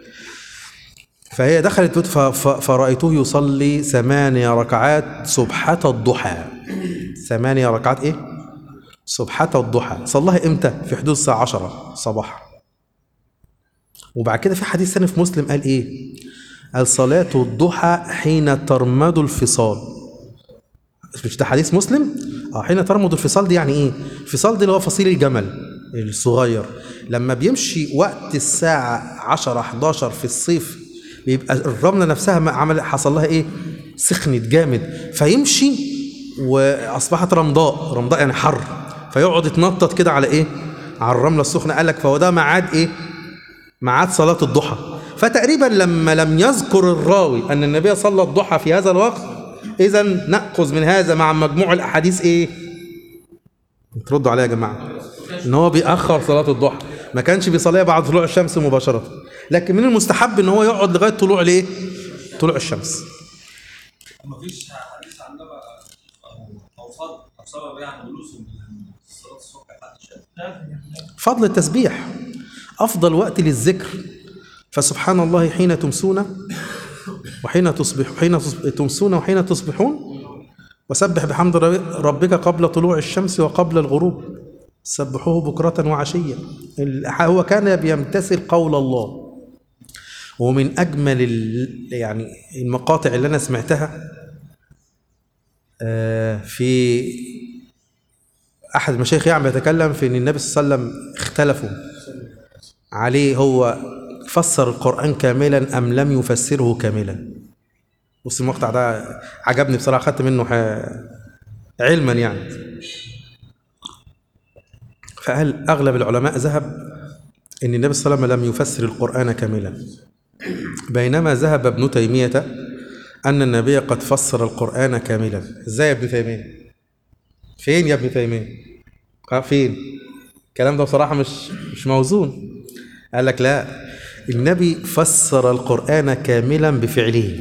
فهي دخلت فرأيته يصلي ثمانية ركعات سبحة الضحى ثمانية ركعات إيه؟ سبحة الضحى صلاها إمتى؟ في حدود الساعة عشرة صباحا وبعد كده في حديث ثاني في مسلم قال إيه؟ قال صلاة الضحى حين ترمد الفصال مش ده حديث مسلم اه حين ترمد الفصال دي يعني ايه الفصال دي اللي هو فصيل الجمل الصغير لما بيمشي وقت الساعة 10 11 في الصيف بيبقى الرمله نفسها ما عمل حصل لها ايه سخنت جامد فيمشي واصبحت رمضاء رمضاء يعني حر فيقعد يتنطط كده على ايه على الرمله السخنه قال لك فهو ده ميعاد ايه ميعاد صلاه الضحى فتقريبا لما لم يذكر الراوي ان النبي صلى الضحى في هذا الوقت اذا ناخذ من هذا مع مجموع الاحاديث ايه تردوا عليا يا جماعه ان هو بيأخر صلاه الضحى ما كانش بيصليها بعد طلوع الشمس مباشره لكن من المستحب ان هو يقعد لغايه طلوع الايه طلوع الشمس مفيش حديث عن ده بقى او او فضل او سبب يعني جلوسه من صلاه الصبح لحد الشمس فضل التسبيح أفضل وقت للذكر فسبحان الله حين تمسون وحين تصبح حين تصب- تمسون وحين تصبحون وسبح بحمد رب- ربك قبل طلوع الشمس وقبل الغروب سبحوه بكرة وعشية ال- هو كان بيمتثل قول الله ومن أجمل ال- يعني المقاطع اللي أنا سمعتها آه، في احد المشايخ يعني بيتكلم في ان النبي صلى الله عليه وسلم اختلفوا عليه هو فسر القران كاملا ام لم يفسره كاملا بص المقطع ده عجبني بصراحه خدت منه ح- علما يعني فقال اغلب العلماء ذهب ان النبي صلى الله عليه وسلم لم يفسر القران كاملا بينما ذهب ابن تيميه ان النبي قد فسر القران كاملا ازاي يا ابن تيميه فين يا ابن تيميه ها فين الكلام ده بصراحه مش مش موزون قال لك لا النبي فسر القران كاملا بفعله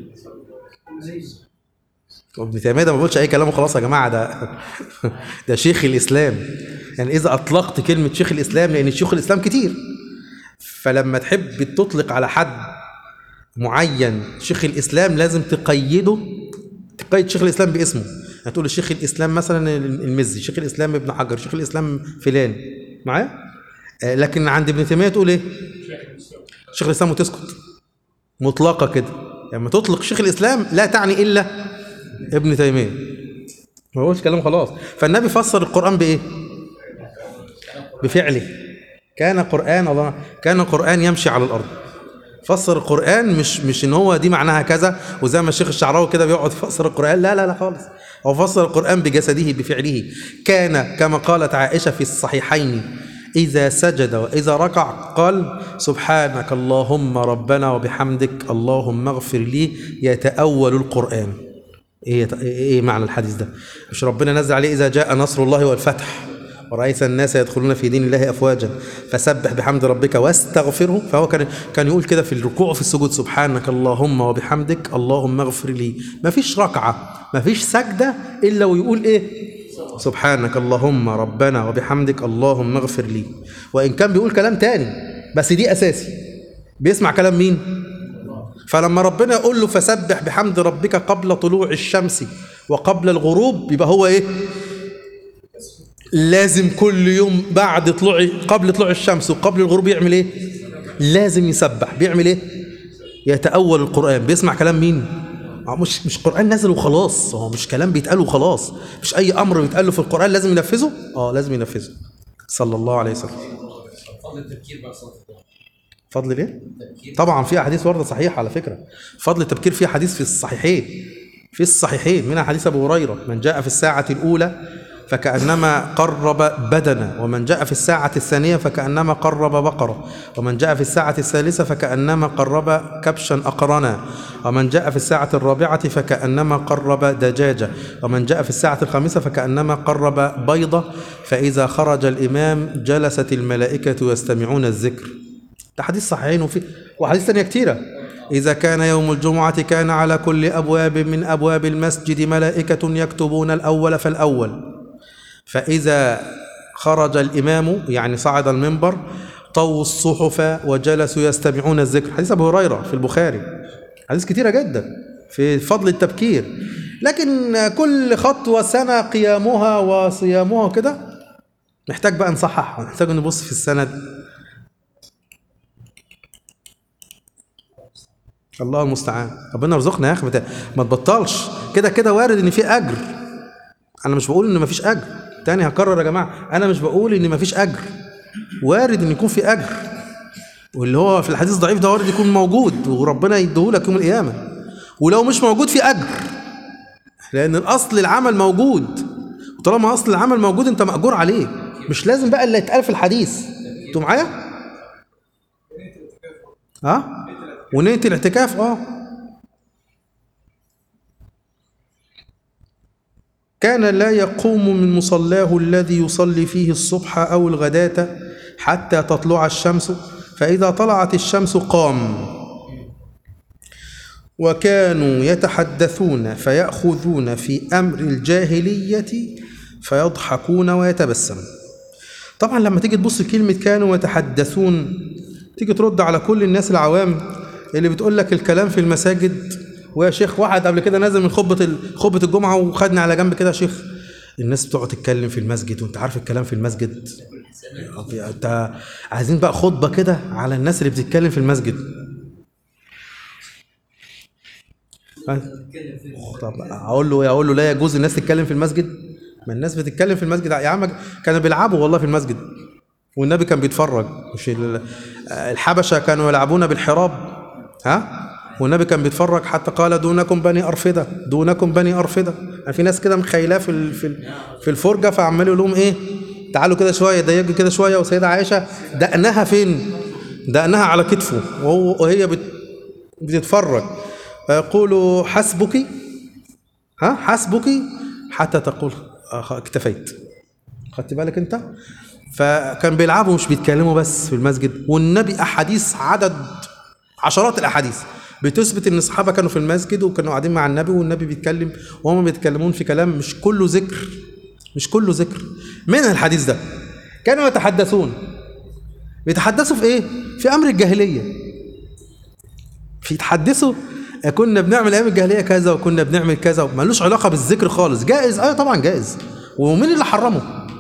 ابن تيميه ده ما بيقولش اي كلام وخلاص يا جماعه ده ده شيخ الاسلام يعني اذا اطلقت كلمه شيخ الاسلام لان شيوخ الاسلام كتير فلما تحب تطلق على حد معين شيخ الاسلام لازم تقيده تقيد شيخ الاسلام باسمه هتقول شيخ الاسلام مثلا المزي شيخ الاسلام ابن حجر شيخ الاسلام فلان معايا آه، لكن عند ابن تيميه تقول ايه شيخ الاسلام وتسكت مطلقه كده لما تطلق شيخ الاسلام لا تعني الا ابن تيميه ما هوش كلام خلاص فالنبي فسر القران بايه بفعله كان قران الله كان قران يمشي على الارض فسر القرآن مش مش ان هو دي معناها كذا وزي ما الشيخ الشعراوي كده بيقعد يفسر القرآن لا لا لا خالص هو فسر القرآن بجسده بفعله كان كما قالت عائشة في الصحيحين إذا سجد وإذا ركع قال سبحانك اللهم ربنا وبحمدك اللهم اغفر لي يتأول القرآن ايه ايه معنى الحديث ده مش ربنا نزل عليه اذا جاء نصر الله والفتح ورأيت الناس يدخلون في دين الله أفواجا فسبح بحمد ربك واستغفره فهو كان كان يقول كده في الركوع وفي السجود سبحانك اللهم وبحمدك اللهم اغفر لي ما فيش ركعة ما فيش سجدة إلا ويقول إيه سبحانك اللهم ربنا وبحمدك اللهم اغفر لي وإن كان بيقول كلام تاني بس دي أساسي بيسمع كلام مين فلما ربنا يقول له فسبح بحمد ربك قبل طلوع الشمس وقبل الغروب يبقى هو ايه لازم كل يوم بعد طلوع قبل طلوع الشمس وقبل الغروب يعمل ايه لازم يسبح بيعمل ايه يتأول القرآن بيسمع كلام مين آه، مش مش قرآن نازل وخلاص هو مش كلام بيتقال وخلاص مش أي أمر بيتقال له في القرآن لازم ينفذه اه لازم ينفذه صلى الله عليه وسلم فضل التفكير بقى صلاه الضحى فضل ليه؟ طبعا في احاديث ورده صحيحه على فكره فضل التبكير في حديث في الصحيحين في الصحيحين منها حديث ابو هريره من جاء في الساعه الاولى فكانما قرب بدنه ومن جاء في الساعه الثانيه فكانما قرب بقره ومن جاء في الساعه الثالثه فكانما قرب كبشا اقرنا ومن جاء في الساعه الرابعه فكانما قرب دجاجه ومن جاء في الساعه الخامسه فكانما قرب بيضه فاذا خرج الامام جلست الملائكه يستمعون الذكر ده حديث صحيحين وفي وحديث ثانيه كتيره إذا كان يوم الجمعة كان على كل أبواب من أبواب المسجد ملائكة يكتبون الأول فالأول فإذا خرج الإمام يعني صعد المنبر طووا الصحف وجلسوا يستمعون الذكر حديث أبو هريرة في البخاري حديث كتيرة جدا في فضل التبكير لكن كل خطوة سنة قيامها وصيامها كده محتاج بقى نصحح محتاج نبص في السند الله المستعان ربنا يرزقنا يا اخي ما ت- ما تبطلش كده كده وارد ان في اجر انا مش بقول ان مفيش اجر تاني هكرر يا جماعه انا مش بقول ان مفيش اجر وارد ان يكون في اجر واللي هو في الحديث ضعيف ده وارد يكون موجود وربنا يديهولك يوم القيامة ولو مش موجود في أجر لأن الأصل العمل موجود وطالما أصل العمل موجود أنت مأجور عليه مش لازم بقى اللي يتقال في الحديث أنتوا معايا؟ ها؟ ونية الاعتكاف اه كان لا يقوم من مصلاه الذي يصلي فيه الصبح أو الغداة حتى تطلع الشمس فإذا طلعت الشمس قام وكانوا يتحدثون فيأخذون في أمر الجاهلية فيضحكون ويتبسم طبعا لما تيجي تبص كلمة كانوا يتحدثون تيجي ترد على كل الناس العوام اللي بتقول لك الكلام في المساجد ويا شيخ واحد قبل كده نازل من خطبة ال- خطبة الجمعة وخدني على جنب كده يا شيخ الناس بتقعد تتكلم في المسجد وانت عارف الكلام في المسجد انت عايزين بقى خطبة كده على الناس اللي بتتكلم في المسجد طب اقول له اقول له لا يجوز الناس تتكلم في المسجد ما الناس بتتكلم في المسجد يا عم كانوا بيلعبوا والله في المسجد والنبي كان بيتفرج مش ال- الحبشه كانوا يلعبون بالحراب ها والنبي كان بيتفرج حتى قال دونكم بني ارفده دونكم بني ارفده يعني في ناس كده مخيلاه في ال- في ال- في الفرجه فعمال يقول لهم ايه تعالوا كده شويه ده يجي كده شويه وسيده عائشه دقنها فين دقنها على كتفه وهو وهي بت بتتفرج فيقول حسبك ها حسبك حتى تقول آه، اكتفيت خدت بالك انت فكان بيلعبوا مش بيتكلموا بس في المسجد والنبي احاديث عدد عشرات الاحاديث بتثبت ان الصحابه كانوا في المسجد وكانوا قاعدين مع النبي والنبي بيتكلم وهم بيتكلمون في كلام مش كله ذكر مش كله ذكر منها الحديث ده كانوا يتحدثون بيتحدثوا في ايه في امر الجاهليه في يتحدثوا كنا بنعمل ايام الجاهليه كذا وكنا بنعمل كذا ومالوش علاقه بالذكر خالص جائز ايوه طبعا جائز ومين اللي حرمه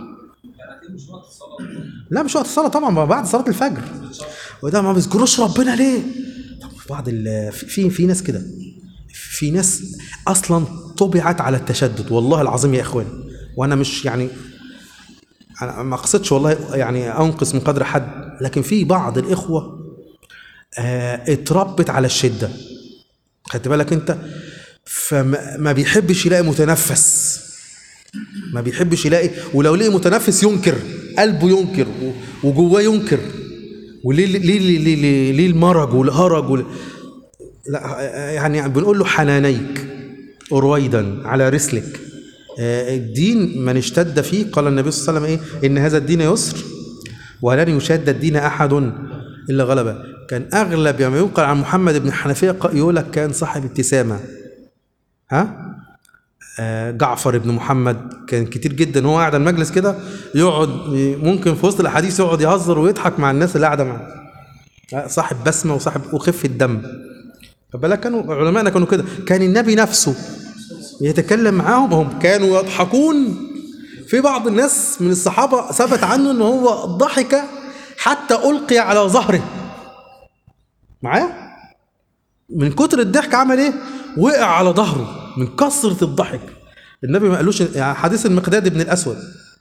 لا مش وقت الصلاه طبعا ما بعد صلاه الفجر وده ما بيذكروش ربنا ليه طب في بعض ال- في في- في ناس كده في ناس اصلا طبعت على التشدد والله العظيم يا اخوان وانا مش يعني انا ما اقصدش والله يعني انقص من قدر حد لكن في بعض الاخوه آه، اتربت على الشده خدت بالك انت فما ما بيحبش يلاقي متنفس ما بيحبش يلاقي ولو لقي متنفس ينكر قلبه ينكر و- وجواه ينكر وليه ليه ليه ليه, ليه, ليه المرج والهرج وال... لا يعني بنقول له حنانيك رويدا على رسلك آه، الدين من اشتد فيه قال النبي صلى الله عليه وسلم ايه ان هذا الدين يسر ولن يشاد الدين احد الا غلبه كان اغلب ما ينقل عن محمد بن حنفيه ق- يقول لك كان صاحب ابتسامه ها آه، جعفر بن محمد كان كتير جدا هو قاعد على المجلس كده يقعد ممكن في وسط الاحاديث يقعد يهزر ويضحك مع الناس اللي قاعده معاه آه، صاحب بسمه وصاحب وخفه دم خد بالك كانوا علمائنا كانوا كده كان النبي نفسه يتكلم معاهم هم كانوا يضحكون في بعض الناس من الصحابه ثبت عنه ان هو ضحك حتى القي على ظهره معايا من كتر الضحك عمل ايه وقع على ظهره من كثرة الضحك النبي ما قالوش يعني حديث المقداد بن الأسود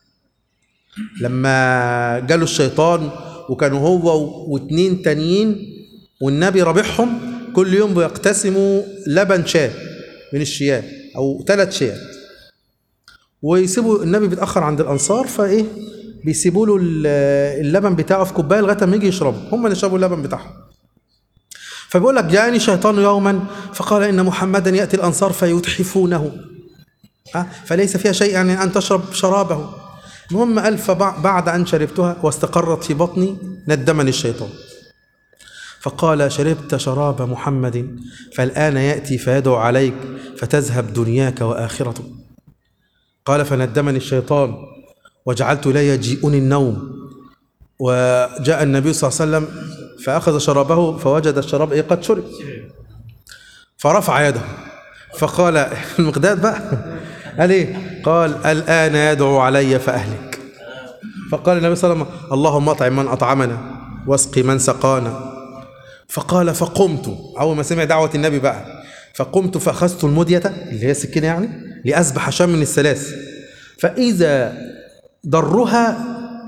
لما جاله الشيطان وكانوا هو و- واتنين تانيين والنبي رابحهم كل يوم بيقتسموا لبن شاة من الشياه أو ثلاث شيات ويسيبوا النبي بيتأخر عند الأنصار فإيه بيسيبوا له ال- اللبن بتاعه في كوباية لغاية ما يجي يشربه هم اللي يشربوا اللبن بتاعهم فبيقول لك جاءني شيطان يوما فقال ان محمدا ياتي الانصار فيتحفونه ها؟ فليس فيها شيء يعني ان تشرب شرابه المهم قال فبع- بعد ان شربتها واستقرت في بطني ندمني الشيطان فقال شربت شراب محمد فالان ياتي فيدعو عليك فتذهب دنياك واخرتك قال فندمني الشيطان وجعلت لا يجيئني النوم وجاء النبي صلى الله عليه وسلم فأخذ شرابه فوجد الشراب إيه قد شرب فرفع يده فقال المقداد بقى قال إيه قال الآن يدعو علي فأهلك فقال النبي صلى الله عليه وسلم اللهم أطعم من أطعمنا واسقي من سقانا فقال فقمت أول ما سمع دعوة النبي بقى فقمت فأخذت المدية اللي هي السكينة يعني لأسبح شم من الثلاث فإذا ضرها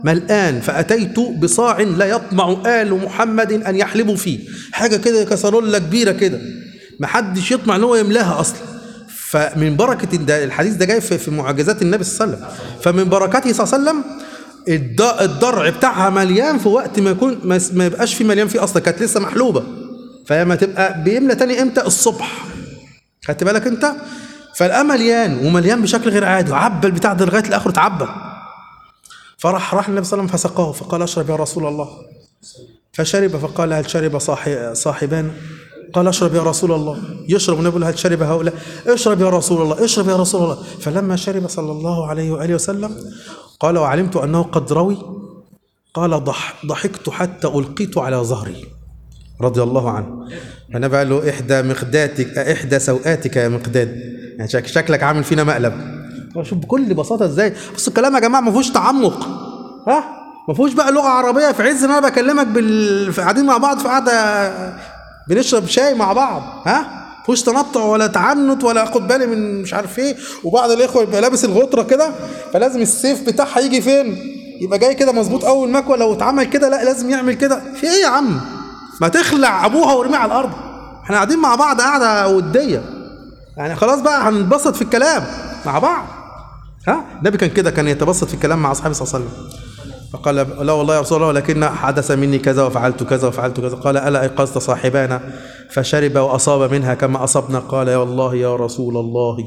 ملآن فأتيت بصاع لا يطمع آل محمد أن يحلبوا فيه حاجة كده كسرولة كبيرة كده محدش يطمع ان هو يملاها أصلا فمن بركة ده الحديث ده جاي في في معجزات النبي صلى الله عليه وسلم فمن بركاته صلى الله عليه وسلم الض- الضرع بتاعها مليان في وقت ما يكون ما ما يبقاش في مليان فيه اصلا كانت لسه محلوبه فلما تبقى بيملى تاني امتى الصبح خدت بالك انت فالقى مليان ومليان بشكل غير عادي وعبى البتاع ده لغايه الاخر اتعبى فراح راح النبي صلى الله عليه وسلم فسقاه فقال اشرب يا رسول الله فشرب فقال هل شرب صاحي صاحبان قال اشرب يا رسول الله يشرب النبي يقول هل شرب هؤلاء اشرب يا رسول الله اشرب يا رسول الله فلما شرب صلى الله عليه واله وسلم قال وعلمت انه قد روي قال ضح ضحكت حتى القيت على ظهري رضي الله عنه فالنبي قال له احدى مقداتك احدى سوءاتك يا مقداد يعني شك- شكلك عامل فينا مقلب هو شوف بكل بساطه ازاي بص الكلام يا جماعه ما فيهوش تعمق ها ما فيهوش بقى لغه عربيه في عز ما انا بكلمك بال في- قاعدين مع بعض في قعده بنشرب شاي مع بعض ها ما فيهوش تنطع ولا تعنت ولا اخد بالي من مش عارف ايه وبعض الاخوه يبقى لابس الغطره كده فلازم السيف بتاعها يجي فين يبقى جاي كده مظبوط اول مكوى لو اتعمل كده لا لازم يعمل كده في ايه يا عم ما تخلع ابوها وارميها على الارض احنا قاعدين مع بعض قاعده وديه يعني خلاص بقى هننبسط في الكلام مع بعض ها النبي كان كده كان يتبسط في الكلام مع اصحابه صلى الله عليه وسلم فقال لا والله يا رسول الله ولكن حدث مني كذا وفعلت كذا وفعلت كذا قال الا ايقظت صاحبانا فشرب واصاب منها كما اصبنا قال يا والله يا رسول الله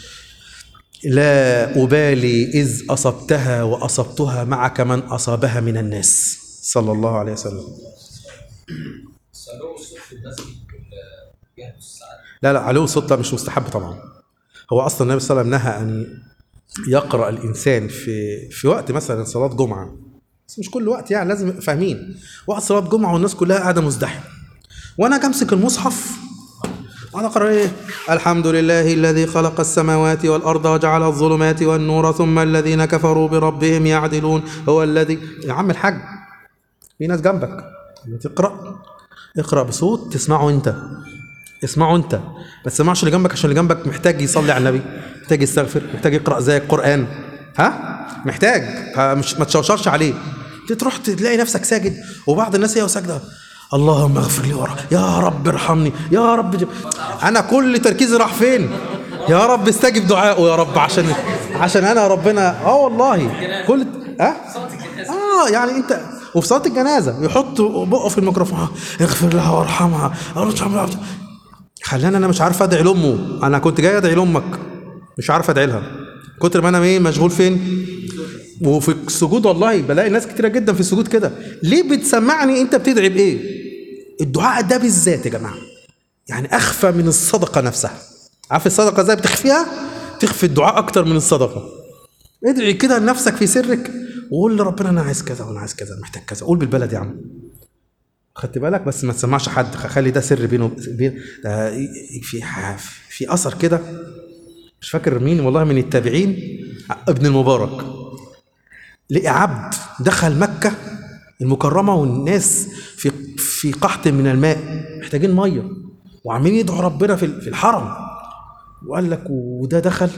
لا ابالي اذ اصبتها واصبتها معك من اصابها من الناس صلى الله عليه وسلم سألوه الصوت في المسجد والجهد الساعات لا لا علو الصوت لا مش مستحب طبعا هو اصلا النبي صلى الله عليه وسلم نهى ان يقرا الانسان في في وقت مثلا صلاه جمعه بس مش كل وقت يعني لازم يبقى فاهمين وقت صلاه جمعه والناس كلها قاعده مزدحمه وانا اجي امسك المصحف اقعد اقرا ايه الحمد لله الذي خلق السماوات والارض وجعل الظلمات والنور ثم الذين كفروا بربهم يعدلون هو الذي يا عم الحاج في ناس جنبك لما تقرا اقرا بصوت تسمعه انت اسمعه انت ما تسمعش اللي جنبك عشان اللي جنبك محتاج يصلي على النبي محتاج يستغفر محتاج يقرا زي القران ها محتاج فمش ما تشوشرش عليه انت تروح تلاقي نفسك ساجد وبعض الناس هي ساجده اللهم اغفر لي ورا يا رب ارحمني يا رب جب. انا كل تركيزي راح فين يا رب استجب دعائه يا رب عشان عشان انا ربنا اه والله كل اه اه يعني انت وفي صلاه الجنازه يحط بقه في الميكروفون اغفر لها وارحمها ارحمها خلاني انا مش عارف ادعي لامه انا كنت جاي ادعي لامك مش عارف ادعي لها كتر ما انا ايه مشغول فين وفي السجود والله بلاقي ناس كتيره جدا في السجود كده ليه بتسمعني انت بتدعي بايه الدعاء ده بالذات يا جماعه يعني اخفى من الصدقه نفسها عارف الصدقه ازاي بتخفيها تخفي الدعاء اكتر من الصدقه ادعي كده لنفسك في سرك وقول لربنا انا عايز كذا وانا عايز كذا أنا محتاج كذا قول بالبلد يا عم خدت بالك بس ما تسمعش حد خلي ده سر بينه بين ده في في اثر كده مش فاكر مين والله من التابعين ابن المبارك لقي عبد دخل مكة المكرمة والناس في في قحط من الماء محتاجين مية وعمالين يدعوا ربنا في في الحرم وقال لك وده دخل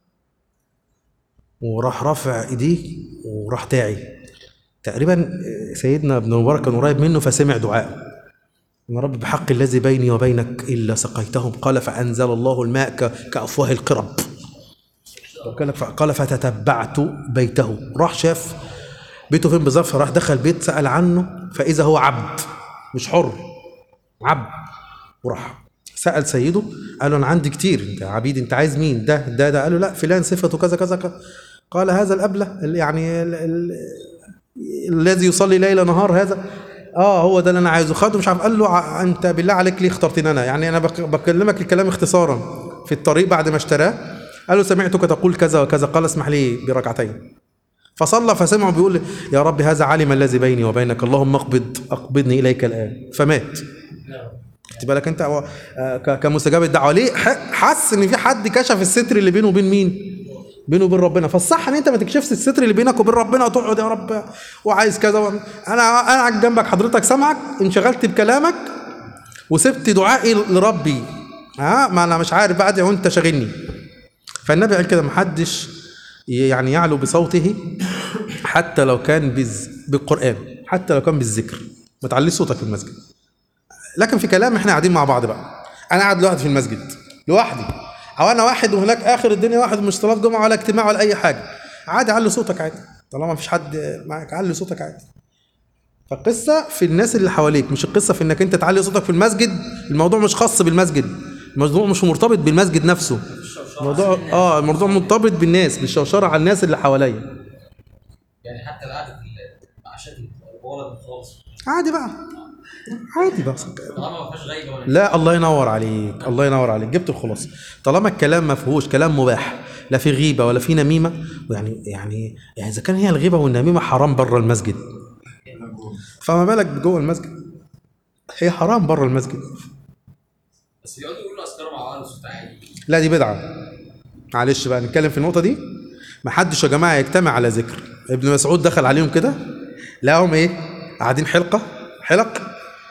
وراح رافع ايديه وراح داعي تقريبا سيدنا ابن مبارك كان قريب منه فسمع دعاءه ان رب بحق الذي بيني وبينك الا سقيتهم قال فانزل الله الماء ك- كافواه القرب وقال قال فتتبعت بيته راح شاف بيته فين بالظبط راح دخل بيت سال عنه فاذا هو عبد مش حر عبد وراح سال سيده قال له انا عندي كتير انت عبيد انت عايز مين ده ده ده قال له لا فلان صفته كذا كذا كذا قال هذا الابله ال- يعني ال- ال- الذي يصلي ليل نهار هذا اه هو ده اللي انا عايزه خده مش عارف قال له ع- انت بالله عليك ليه اخترتني انا يعني انا بك- بكلمك الكلام اختصارا في الطريق بعد ما اشتراه قال له سمعتك تقول كذا وكذا قال اسمح لي بركعتين فصلى فسمعه بيقول يا رب هذا علم الذي بيني وبينك اللهم اقبض اقبضني اليك الان فمات خدت بالك انت هو آه، ك- كمستجاب الدعوه ليه ح- حس ان في حد كشف الستر اللي بينه وبين مين بينه وبين ربنا فالصح ان انت ما تكشفش الستر اللي بينك وبين ربنا وتقعد يا رب وعايز كذا و... انا انا قاعد جنبك حضرتك سامعك انشغلت بكلامك وسبت دعائي لربي ها ما انا مش عارف بقى ادعي وانت شاغلني فالنبي قال كده محدش يعني يعلو بصوته حتى لو كان بز... بالقران حتى لو كان بالذكر ما تعليش صوتك في المسجد لكن في كلام احنا قاعدين مع بعض بقى انا قاعد لوحدي في المسجد لوحدي او انا واحد وهناك اخر الدنيا واحد مش صلاه جمعه ولا اجتماع ولا اي حاجه عادي علي صوتك عادي طالما ما فيش حد معاك علي صوتك عادي فالقصه في الناس اللي حواليك مش القصه في انك انت تعلي صوتك في المسجد الموضوع مش خاص بالمسجد الموضوع مش مرتبط بالمسجد نفسه الموضوع اه الموضوع مرتبط بالناس بالشوشره على الناس اللي حواليا يعني حتى القعده في العشاء الولد خالص عادي بقى عادي بقى طالما ما فيهاش غيبه ولا لا الله ينور عليك الله ينور عليك جبت الخلاصه طالما الكلام ما فيهوش كلام مباح لا في غيبه ولا في نميمه يعني يعني يعني اذا كان هي الغيبه والنميمه حرام بره المسجد فما بالك جوه المسجد هي حرام بره المسجد بس يقعدوا يقولوا اذكار مع بعض بصوت عالي لا دي بدعه معلش بقى نتكلم في النقطه دي ما حدش يا جماعه يجتمع على ذكر ابن مسعود دخل عليهم كده لقاهم ايه قاعدين حلقه حلق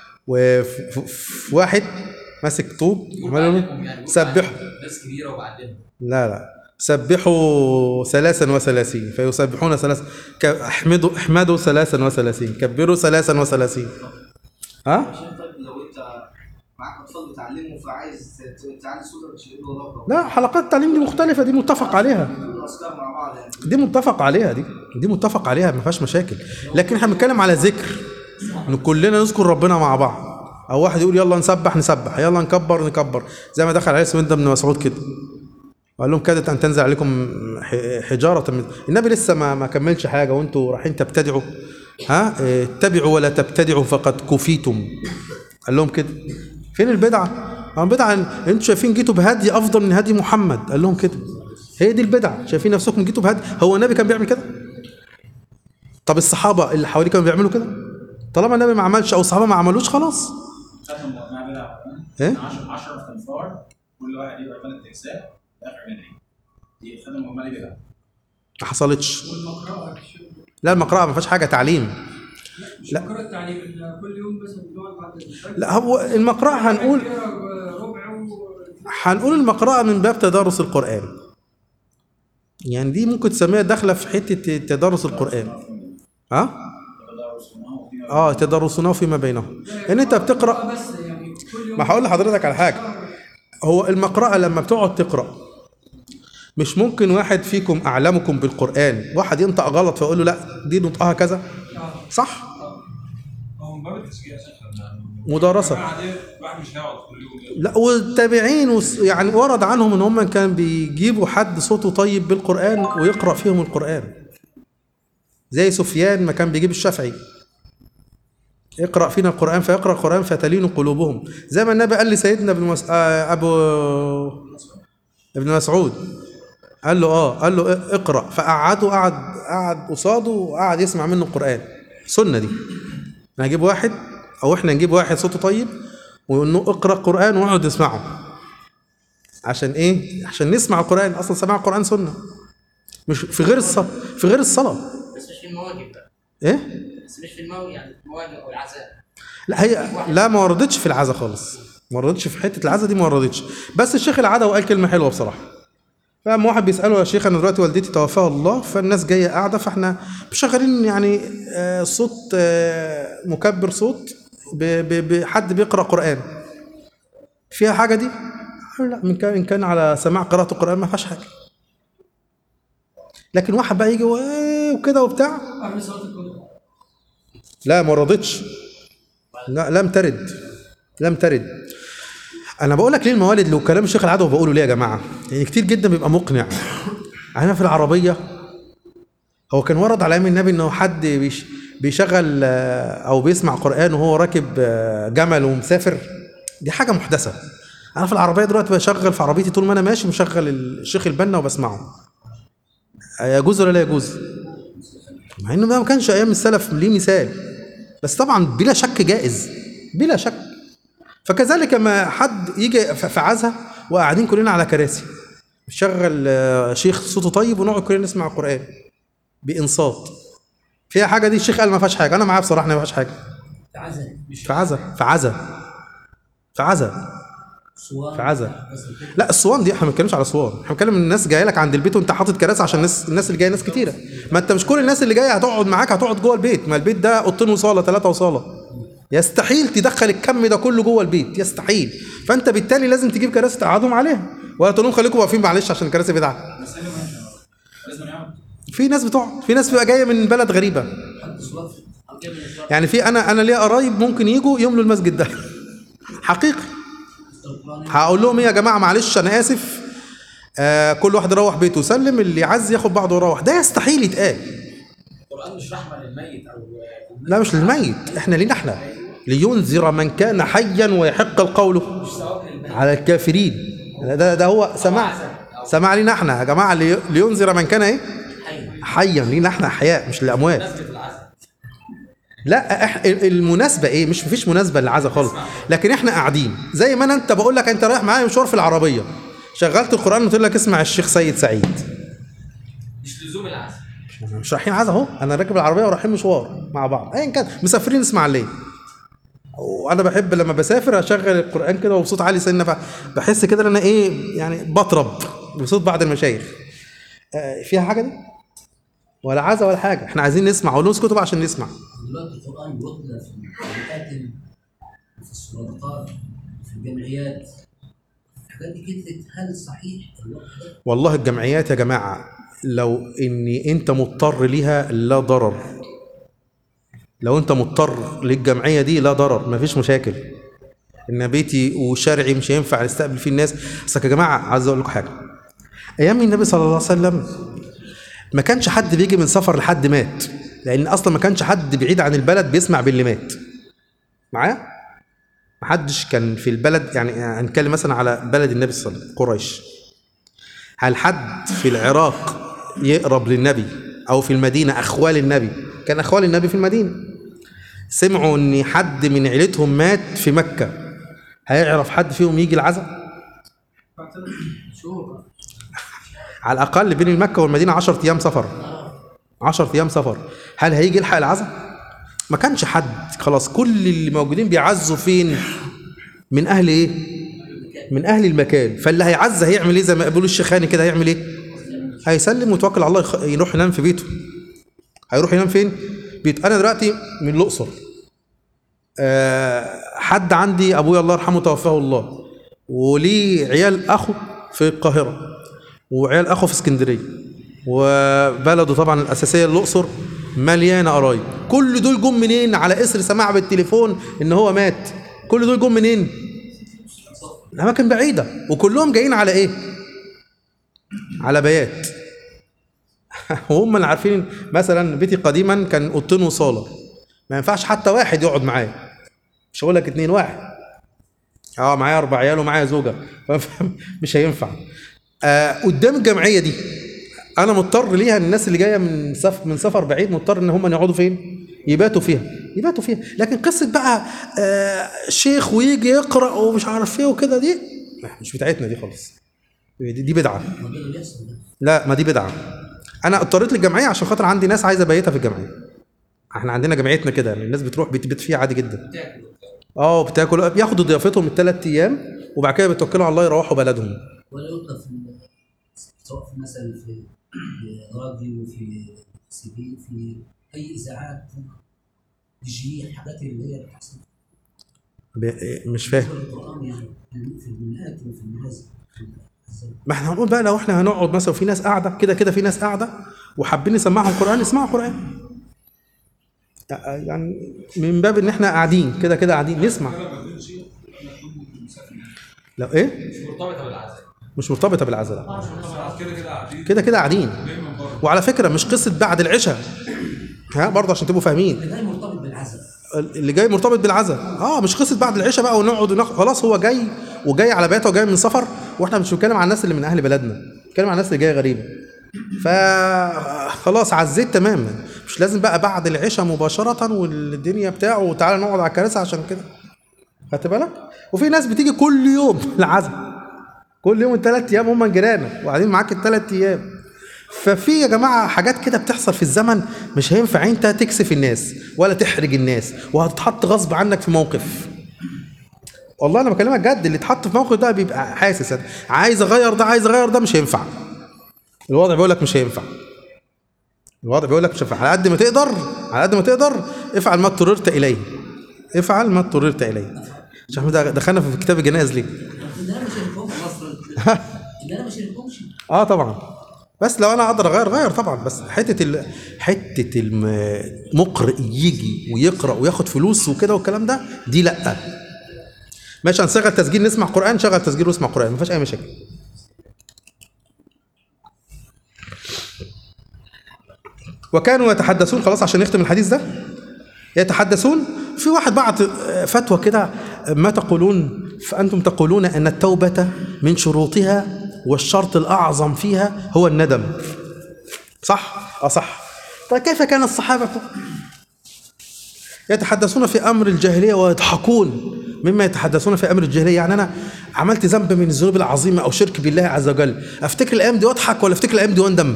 وفي واحد ماسك طوب عمال يقول يعني سبحوا ناس كبيره وبعلمهم لا لا سبحوا ثلاثا وثلاثين فيسبحون ثلاث ك- احمدوا احمدوا ثلاثا وثلاثين كبروا ثلاثا وثلاثين ها عشان طيب لو انت معاك اطفال بتعلموا فعايز ت- تعلي صوتك مش يقولوا الله أكبر. لا حلقات التعليم دي مختلفة دي متفق عليها يقولوا اذكار مع بعض يعني دي متفق عليها دي دي متفق عليها ما فيهاش مشاكل لكن احنا بنتكلم على ذكر ان كلنا نذكر ربنا مع بعض او واحد يقول يلا نسبح نسبح يلا نكبر نكبر زي ما دخل عليه سويد بن مسعود كده وقال لهم كادت ان تنزل عليكم ح- حجاره من النبي لسه ما ما كملش حاجه وانتوا رايحين تبتدعوا ها اه، اتبعوا ولا تبتدعوا فقد كفيتم قال لهم كده فين البدعه؟ اه البدعه إن انتوا شايفين جيتوا بهدي افضل من هدي محمد قال لهم كده هي دي البدعه شايفين نفسكم جيتوا بهدي هو النبي كان بيعمل كده؟ طب الصحابه اللي حواليه كانوا بيعملوا كده؟ طالما النبي ما عملش او الصحابه ما عملوش خلاص ختم مع بدعة إيه؟ 10 10 تنفار كل واحد يبقى ثلاث اجزاء في اخر العيد دي ختم مهمة بدعة ما حصلتش والمقرأة لا المقرأة ما فيهاش حاجه تعليم مش لا. مقرأة تعليم إن كل يوم مثلا بنقعد بعد الفجر لا هو المقرأة هنقول نقرا ربع و هنقول المقرأة من باب تدارس القرآن يعني دي ممكن تسميها داخلة في حتة تدارس القرآن ها؟ اه تدرسونه فيما بينهم ان انت بتقرأ بس يعني كل يوم ما هقول لحضرتك على حاجة هو المقرأة لما بتقعد تقرأ مش ممكن واحد فيكم أعلمكم بالقرآن واحد ينطق غلط فيقول له لا دي نطقها كذا صح هو من باب التشجيع يا شيخ مدارسة الجماعة دي الواحد مش هيقعد كل يوم لا والتابعين وس- يعني ورد عنهم ان هم كان بيجيبوا حد صوته طيب بالقران ويقرا فيهم القران زي سفيان ما كان بيجيب الشافعي اقرا فينا القران فيقرا القران فتلين قلوبهم زي ما النبي قال لسيدنا ابن مس... آه ابو ابن مسعود قال له اه قال له اقرا فقعده قعد قعد قصاده وقعد يسمع منه القران سنه دي انا هجيب واحد او احنا نجيب واحد صوته طيب ونقول له اقرا قران ونقعد نسمعه عشان ايه عشان نسمع القران اصلا سماع القران سنه مش في غير الصلاه في غير الصلاه بس مش في المواجب بقى ايه بس مش في المواجب يعني المواجب او العزاء لا هي لا ما وردتش في العزا خالص ما وردتش في حته العزا دي ما وردتش بس الشيخ العدوي قال كلمه حلوه بصراحه فقام واحد بيساله يا شيخ انا دلوقتي والدتي توفاها الله فالناس جايه قاعده فاحنا مشغلين يعني آه، صوت آه، مكبر صوت ب- ب- بحد بيقرا قران فيها حاجه دي؟ قال لا من كان ان كان على سماع قراءه القران ما فيهاش حاجه لكن واحد بقى يجي و- وكده وبتاع قبل صلاة الكل لا ما رضتش لا لم ترد لم ترد انا بقول لك ليه الموالد لو كلام الشيخ العدوي بقوله ليه يا جماعه يعني كتير جدا بيبقى مقنع انا في العربيه هو كان ورد على ايام النبي انه حد بيش بيشغل آه، او بيسمع قران وهو راكب آه، جمل ومسافر دي حاجه محدثه انا في العربيه دلوقتي بشغل في عربيتي طول ما انا ماشي مشغل الشيخ البنا وبسمعه يجوز ولا لا يجوز مع انه ده ما كانش ايام السلف ليه مثال بس طبعا بلا شك جائز بلا شك فكذلك ما حد يجي ف- في عزا وقاعدين كلنا على كراسي شغل آه، شيخ صوته طيب ونقعد كلنا نسمع القران بانصات فيها حاجه دي الشيخ قال ما فيهاش حاجه انا معاه بصراحه إن ما فيهاش حاجه عزاء في عزا في عزا في عزا في عزا لا الصوان دي احنا ما بنتكلمش على صوان احنا بنتكلم ان الناس جايه لك عند البيت وانت حاطط كراسي عشان الناس الناس اللي جايه ناس كتيره ما انت مش كل الناس اللي جايه هتقعد معاك هتقعد جوه البيت ما البيت ده اوضتين وصاله ثلاثه وصاله يستحيل تدخل الكم ده كله جوه البيت يستحيل فانت بالتالي لازم تجيب كراسي تقعدهم عليها ولا تقول لهم خليكم واقفين معلش عشان الكراسي بدعه لازم يعمل في ناس بتقعد في ناس بتبقى جايه من بلد غريبه يعني في انا انا ليا قرايب ممكن يجوا يملوا المسجد ده حقيقي هقول لهم ايه يا جماعه معلش انا اسف آه كل واحد يروح بيته يسلم اللي عايز ياخد بعضه ويروح ده يستحيل يتقال القران مش رحمه للميت او لا مش للميت احنا لينا احنا لينذر من كان حيا ويحق القول على الكافرين ده ده هو سماع سماع لينا احنا يا جماعه لي- لينذر من كان ايه حيا لينا احنا احياء مش للاموات نزله العزاء لا إح... المناسبه ايه مش مفيش مناسبه للعزا خالص لكن احنا قاعدين زي ما انا انت بقول لك انت رايح معايا مشوار في العربيه شغلت القران وقلت لك اسمع الشيخ سيد سعيد مش لزوم العزاء احنا مش رايحين عزا اهو انا راكب العربيه ورايحين مشوار مع بعض ايا كان مسافرين اسماعيليه وانا بحب لما بسافر اشغل القران كده وبصوت عالي سنه ف- بحس كده ان انا ايه يعني بطرب بصوت بعض المشايخ آه، فيها حاجه دي ولا عزا ولا حاجه احنا عايزين نسمع ونقول اسكتوا بقى عشان نسمع دلوقتي القرآن بيتلى في المآتم وفي الصدقات وفي الجمعيات الحاجات دي كترت هل صحيح الوقت ده؟ والله الجمعيات يا جماعة لو ان انت مضطر ليها لا ضرر لو انت مضطر للجمعية دي لا ضرر مفيش مشاكل ان بيتي وشارعي مش هينفع نستقبل فيه الناس بس يا جماعة عايز اقول لكم حاجة ايام النبي صلى الله عليه وسلم ما كانش حد بيجي من سفر لحد مات لان اصلا ما كانش حد بعيد عن البلد بيسمع باللي مات معايا محدش كان في البلد يعني هنتكلم مثلا على بلد النبي صلى الله عليه وسلم قريش هل حد في العراق يقرب للنبي او في المدينه اخوال النبي كان اخوال النبي في المدينه سمعوا ان حد من عيلتهم مات في مكه هيعرف حد فيهم يجي العزاء بعد ثلاث شهور على الاقل بين مكه والمدينه 10 ايام سفر 10 ايام سفر هل هيجي يلحق العزاء ما كانش حد خلاص كل اللي موجودين بيعزوا فين من اهل ايه من اهل المكان فاللي هيعزى هيعمل ايه زي ما بيقولوا الشيخاني كده هيعمل ايه هيسلم ويتوكل على الله يخ- يروح ينام في بيته هيروح ينام فين بيته انا دلوقتي من الاقصر أه حد عندي ابويا الله يرحمه توفاه الله وليه عيال اخو في القاهره وعيال اخو في اسكندريه وبلده طبعا الاساسيه الاقصر مليانه قرايب كل دول جم منين على اسر سماع بالتليفون ان هو مات كل دول جم منين الاماكن بعيده وكلهم جايين على ايه على بيات وهم اللي عارفين مثلا بيتي قديما كان اوضتين وصاله ما ينفعش حتى واحد يقعد معايا مش هقول لك اتنين واحد اه معايا اربع عيال ومعايا زوجه مش هينفع آه قدام الجمعيه دي انا مضطر ليها الناس اللي جايه من سف من سفر بعيد مضطر ان هم يقعدوا فين يباتوا فيها يباتوا فيها لكن قصه بقى آه شيخ ويجي يقرا ومش عارف ايه وكده دي لا، مش بتاعتنا دي خالص دي, دي بدعه ما ده اللي بيحصل ده لا ما دي بدعه انا اضطريت للجمعيه عشان خاطر عندي ناس عايزه بيتها في الجمعيه احنا عندنا جمعيتنا كده يعني الناس بتروح بتبيت فيها عادي جدا اه بتاكل بياخدوا ضيافتهم الثلاث ايام وبعد كده بيتوكلوا على الله يروحوا بلدهم ولا يطلب في ال- سواء في مثلا في في راديو في سي بي في اي اذاعات دي جي الحاجات اللي هي بتحصل ب- مش فاهم في القران يعني في المئات وفي المنازل في الأحزاب. ما احنا هنقول بقى لو احنا هنقعد مثلا في ناس قاعده كده كده في ناس قاعده وحابين نسمعهم قران اسمعوا قران يعني من باب ان احنا قاعدين كده كده قاعدين نسمع لو ايه مش مرتبطه بالعزاء مش مرتبطه بالعزاء لا. كده كده قاعدين كده كده قاعدين وعلى فكره مش قصه بعد العشاء ها برضه عشان تبقوا فاهمين اللي جاي مرتبط بالعزاء اللي جاي مرتبط بالعزاء اه مش قصه بعد العشاء بقى ونقعد ونخ... خلاص هو جاي وجاي على بيته وجاي من سفر واحنا مش بنتكلم عن الناس اللي من اهل بلدنا بنتكلم عن الناس اللي جايه غريبه فخلاص عزيت تماما مش لازم بقى بعد العشاء مباشره والدنيا بتاعه وتعالى نقعد على الكراسي عشان كده خدت بالك وفي ناس بتيجي كل يوم العزاء كل يوم الثلاث ايام هم جيرانك وقاعدين معاك الثلاث ايام ففي يا جماعه حاجات كده بتحصل في الزمن مش هينفع انت تكسف الناس ولا تحرج الناس وهتتحط غصب عنك في موقف والله انا بكلمك جد اللي اتحط في موقف ده بيبقى حاسس عايز اغير ده عايز اغير ده مش هينفع الوضع بيقول لك مش هينفع الوضع بيقول لك مش هينفع على قد ما تقدر على قد ما تقدر افعل ما اضطررت اليه افعل ما اضطررت اليه مش احنا دخلنا في كتاب الجنائز ليه ان انا ما شاركهمش اصلا ان انا ما شاركهمش اه طبعا بس لو انا اقدر اغير غير طبعا بس حته ال... حته المقرئ يجي ويقرا وياخد فلوس وكده والكلام ده دي لا ماشي هنشغل تسجيل نسمع قران شغل تسجيل واسمع قران ما فيهاش اي مشاكل وكانوا يتحدثون خلاص عشان نختم الحديث ده يتحدثون في واحد بعت فتوى كده ما تقولون فأنتم تقولون أن التوبة من شروطها والشرط الأعظم فيها هو الندم صح؟ أه صح طيب كيف كان الصحابة يتحدثون في أمر الجاهلية ويضحكون مما يتحدثون في أمر الجاهلية يعني أنا عملت ذنب من الذنوب العظيمة أو شرك بالله عز وجل أفتكر الأيام دي وأضحك ولا أفتكر الأيام دي وأندم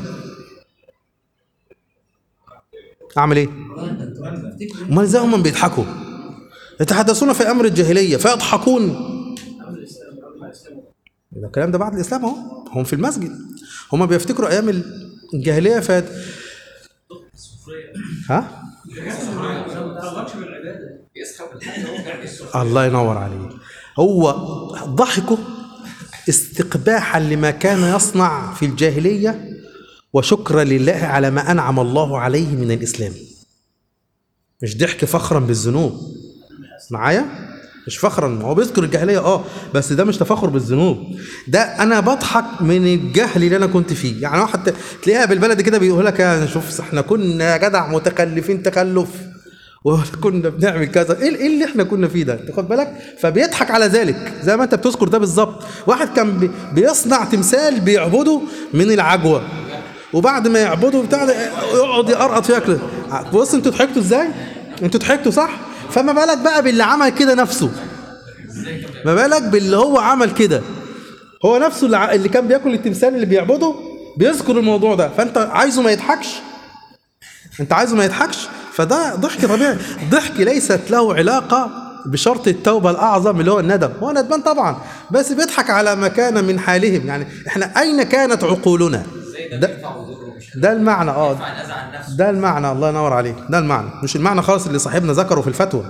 أعمل إيه؟ امال ازاي هم بيضحكوا يتحدثون في امر الجاهليه فيضحكون ده الكلام ده بعد الاسلام اهو هم في المسجد هم بيفتكروا ايام الجاهليه فات ها الله ينور عليك هو ضحكوا استقباحا لما كان يصنع في الجاهليه وشكرا لله على ما انعم الله عليه من الاسلام مش ضحك فخرا بالذنوب معايا مش فخرا هو بيذكر الجاهليه اه بس ده مش تفاخر بالذنوب ده انا بضحك من الجهل اللي انا كنت فيه يعني واحد تلاقيها بالبلد كده بيقول لك يا شوف احنا كنا يا جدع متخلفين تخلف وكنا بنعمل كذا ايه ايه اللي احنا كنا فيه ده تاخد بالك فبيضحك على ذلك زي ما انت بتذكر ده بالظبط واحد كان بي بيصنع تمثال بيعبده من العجوه وبعد ما يعبده بتاع ده يقعد يقرقط فيها كده بص انتوا ضحكتوا ازاي انتوا ضحكتوا صح فما بالك بقى باللي عمل كده نفسه ما بالك باللي هو عمل كده هو نفسه اللي, اللي كان بياكل التمثال اللي بيعبده بيذكر الموضوع ده فانت عايزه ما يضحكش انت عايزه ما يضحكش فده ضحك طبيعي ضحك ليست له علاقه بشرط التوبه الاعظم اللي هو الندم هو ندمان طبعا بس بيضحك على ما كان من حالهم يعني احنا اين كانت عقولنا ده, ده المعنى اه ده المعنى الله ينور عليك ده المعنى مش المعنى خالص اللي صاحبنا ذكره في الفتوى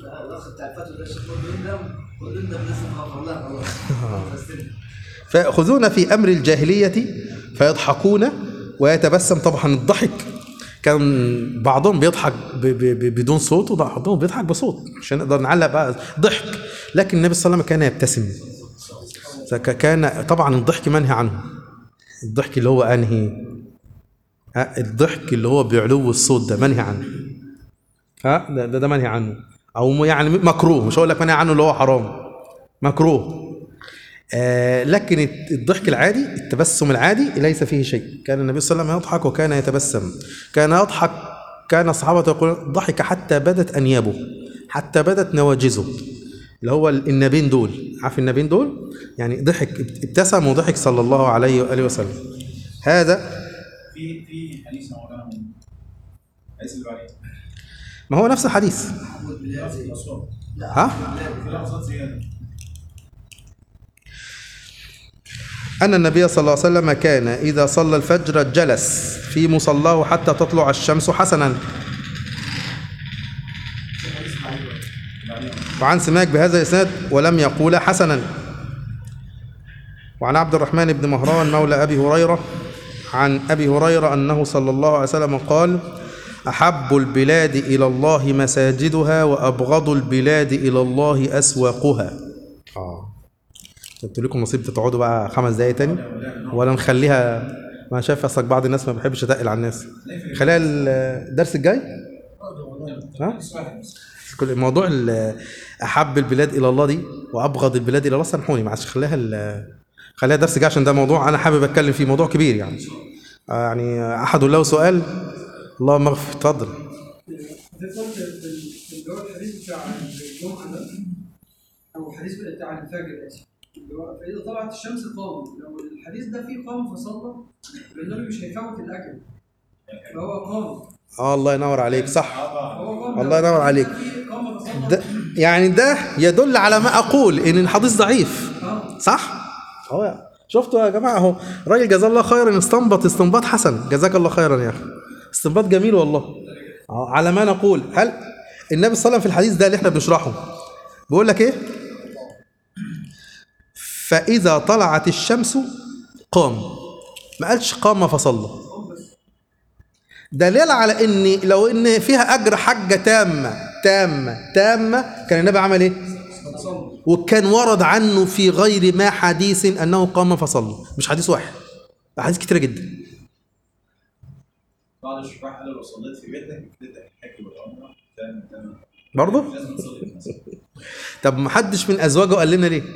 فيأخذون في أمر الجاهلية فيضحكون ويتبسم طبعا الضحك كان بعضهم بيضحك بدون صوت وبعضهم بيضحك بصوت عشان نقدر نعلق بقى ضحك لكن النبي صلى الله عليه وسلم كان يبتسم كان طبعا الضحك منهي عنه الضحك اللي هو انهي الضحك اللي هو بعلو الصوت ده منهي عنه ها ده ده, ده منهي عنه او يعني مكروه مش هقول لك منهي عنه اللي هو حرام مكروه آه لكن الضحك العادي التبسم العادي ليس فيه شيء كان النبي صلى الله عليه وسلم يضحك وكان يتبسم كان يضحك كان الصحابة يقولون ضحك حتى بدت أنيابه حتى بدت نواجزه اللي هو النبين دول عارف النبين دول يعني ضحك ابتسم وضحك صلى الله عليه وآله وسلم هذا في في حديث مولانا الحديث اللي بعديه ما هو نفس الحديث ها في لحظات زياده أن النبي صلى الله عليه وسلم كان إذا صلى الفجر جلس في مصلاه حتى تطلع الشمس حسنا وعن سماك بهذا الإسناد ولم يقول حسنا وعن عبد الرحمن بن مهران مولى أبي هريرة عن أبي هريرة أنه صلى الله عليه وسلم قال أحب البلاد إلى الله مساجدها وأبغض البلاد إلى الله أسواقها آه قلت لكم نصيب تقعدوا بقى خمس دقايق تاني ولا نخليها ما شايف اصلك بعض الناس ما بيحبش يتقل على الناس خليها الدرس الجاي ها كل موضوع ال- احب البلاد الى الله دي وابغض البلاد الى الله سامحوني معلش خليها ال- خليها درس جاي عشان ده موضوع انا حابب اتكلم فيه موضوع كبير يعني آه يعني احد له سؤال اللهم اغفر اتفضل ذكرت في اللي هو الحديث بتاع الجمعة ده أو الحديث بتاع الفجر آسف اللي هو فإذا طلعت الشمس قام لو الحديث ده فيه قام فصلى النبي مش هيفوت الأكل فهو قام اه الله ينور عليك صح فهو قام الله ينور عليك. فيه قام فصلى ده يعني ده يدل على ما اقول ان الحديث ضعيف صح هو شفتوا يا جماعه اهو راجل جزاه الله خيرا استنبط استنباط حسن جزاك الله خيرا يا اخي استنباط جميل والله أهو على ما نقول هل النبي صلى الله عليه وسلم في الحديث ده اللي احنا بنشرحه بيقول لك ايه فاذا طلعت الشمس قام ما قالش قام فصلى دليل على ان لو ان فيها اجر حجه تامه تامه تامه كان النبي عمل ايه وكان ورد عنه في غير ما حديث انه قام فصلى مش حديث واحد احاديث كتيره جدا بعض الشراح قالوا لو صليت في بيتك بيتك الحج والعمره تمام تمام برضه لازم تصلي مثلا طب ما حدش من ازواجه قال لنا ليه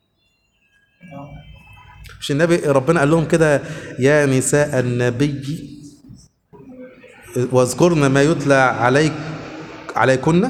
مش النبي ربنا قال لهم كده يا نساء النبي واذكرن ما يتلى عليك عليكن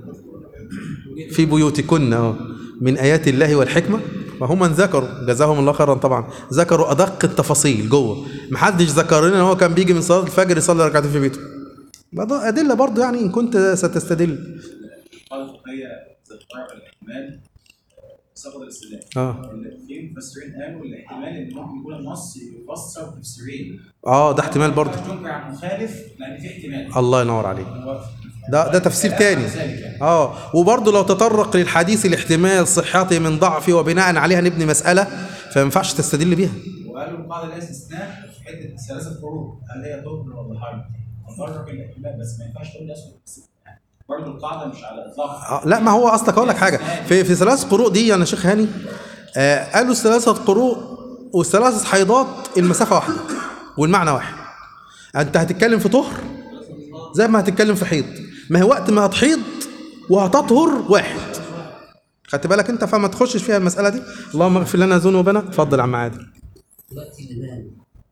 في بيوتكن آه، من ايات الله والحكمه وهم من ذكروا جزاهم الله خيرا طبعا ذكروا ادق التفاصيل جوه محدش ذكر لنا ان هو كان بيجي من صلاه الفجر يصلي ركعتين في بيته برضه ادله برضه يعني ان كنت ستستدل قال الفقهيه ذكر الاحتمال سقط الاستدلال اه في مفسرين قالوا الاحتمال ان ممكن يكون النص يفسر تفسيرين اه ده احتمال برضه تنكر على المخالف لان في احتمال الله ينور عليك هو ده ده تفسير تاني ذلك يعني. اه وبرضه لو تطرق للحديث الاحتمال صحته من ضعفه وبناء عليها نبني مساله فما ينفعش تستدل بيها وقالوا القاعده لها استثناء في حته ثلاثه فروق هل هي طهر ولا حرب؟ تفرق الاحتمال بس ما ينفعش تقول لي اسود برضه القاعده مش على الاطلاق آه لا ما هو اصلك اقول لك حاجه في في ثلاث قروء دي يا شيخ هاني آه قالوا الثلاثه قروء والثلاث حيضات المسافه واحده والمعنى واحد انت هتتكلم في طهر زي ما هتتكلم في حيض ما هي وقت ما هتحيض وهتطهر واحد خدت بالك انت فما تخشش فيها المساله دي اللهم اغفر لنا ذنوبنا اتفضل يا عم عادل دلوقتي الإمام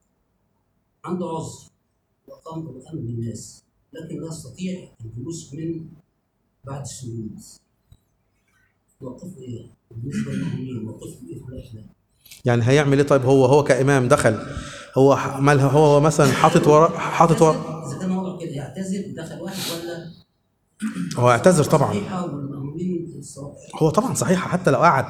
عنده عذر وقام بالأمر بالناس لكن لا يستطيع الجلوس من بعد السجود وقفوا إيه؟ بالنسبة للمؤمنين وقفوا إيه في الإحلام يعني هيعمل ايه طيب هو هو كامام دخل هو ح- مال هو هو مثلا حاطط ورا حاطط ورا إذا كان هو كده يعتزل دخل واحد ولا هو اعتذر طبعا صحيحة والمؤمنين الصواب هو طبعا صحيحه حتى لو قعد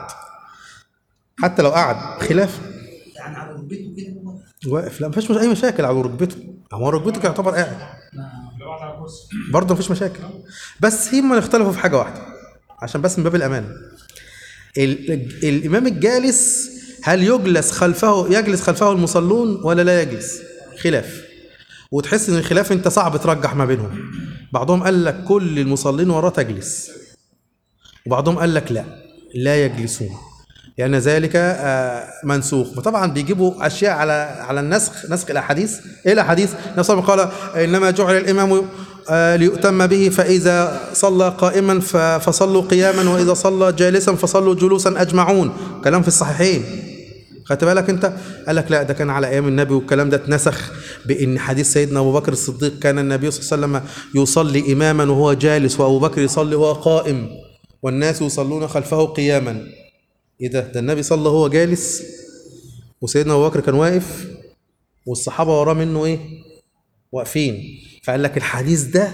حتى لو قعد خلاف يعني على ركبته كده هو واقف لا مفيش اي مشاكل على ركبته هو ركبته كان يعتبر قاعد ما لو قعد على كرسي برضه مفيش مشاكل بس هم اختلفوا في حاجه واحده عشان بس من باب الامان ال- ال- الامام الجالس هل يجلس خلفه يجلس خلفه المصلون ولا لا يجلس خلاف وتحس ان الخلاف انت صعب ترجح ما بينهم بعضهم قال لك كل المصلين وراه تجلس وبعضهم قال لك لا لا يجلسون لأن ذلك آه، منسوخ وطبعا بيجيبوا أشياء على على النسخ نسخ الأحاديث إيه الأحاديث؟ النبي صلى الله عليه وسلم قال إنما جعل الإمام آه، ليؤتم به فإذا صلى قائما ف- فصلوا قياما وإذا صلى جالسا فصلوا جلوسا أجمعون كلام في الصحيحين خدت بالك انت قال لك لا ده كان على ايام النبي والكلام ده اتنسخ بان حديث سيدنا ابو بكر الصديق كان النبي صلى الله عليه وسلم يصلي اماما وهو جالس وابو بكر يصلي وهو قائم والناس يصلون خلفه قياما ايه ده ده النبي صلى وهو جالس وسيدنا ابو بكر كان واقف والصحابه وراه منه ايه واقفين فقال لك الحديث ده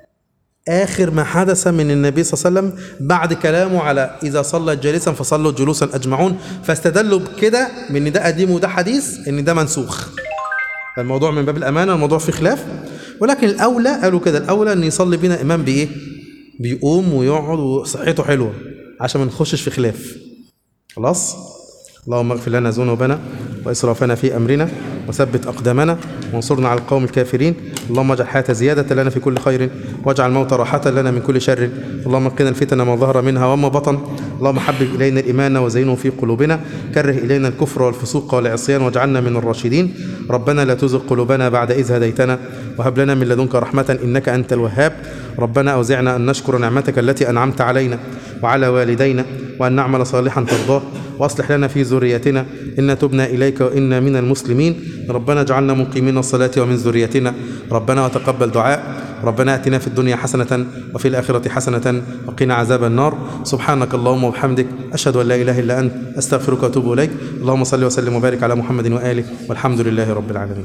آخر ما حدث من النبي صلى الله عليه وسلم بعد كلامه على إذا صلى جالسا فصلوا جلوسا أجمعون فاستدلوا بكده بأن ده قديم وده حديث أن ده منسوخ فالموضوع من باب الأمانة الموضوع فيه خلاف ولكن الأولى قالوا كده الأولى أن يصلي بنا إمام بإيه؟ بيقوم ويقعد وصحته حلوة عشان ما نخشش في خلاف خلاص اللهم اغفر لنا ذنوبنا واسرافنا في امرنا وثبت اقدامنا وانصرنا على القوم الكافرين اللهم اجعل الحياه زياده لنا في كل خير واجعل الموت راحه لنا من كل شر اللهم قنا الفتن ما ظهر منها وما بطن اللهم حبب الينا الايمان وزينه في قلوبنا كره الينا الكفر والفسوق والعصيان واجعلنا من الراشدين ربنا لا تزغ قلوبنا بعد اذ هديتنا وهب لنا من لدنك رحمه انك انت الوهاب ربنا اوزعنا ان نشكر نعمتك التي انعمت علينا وعلى والدينا وأن نعمل صالحا ترضاه وأصلح لنا في ذريتنا إنا تبنا إليك وإنا من المسلمين ربنا اجعلنا مقيمين الصلاة ومن ذريتنا ربنا وتقبل دعاء ربنا آتنا في الدنيا حسنة وفي الآخرة حسنة وقنا عذاب النار سبحانك اللهم وبحمدك أشهد أن لا إله إلا أنت أستغفرك وأتوب إليك اللهم صل وسلم وبارك على محمد وآله والحمد لله رب العالمين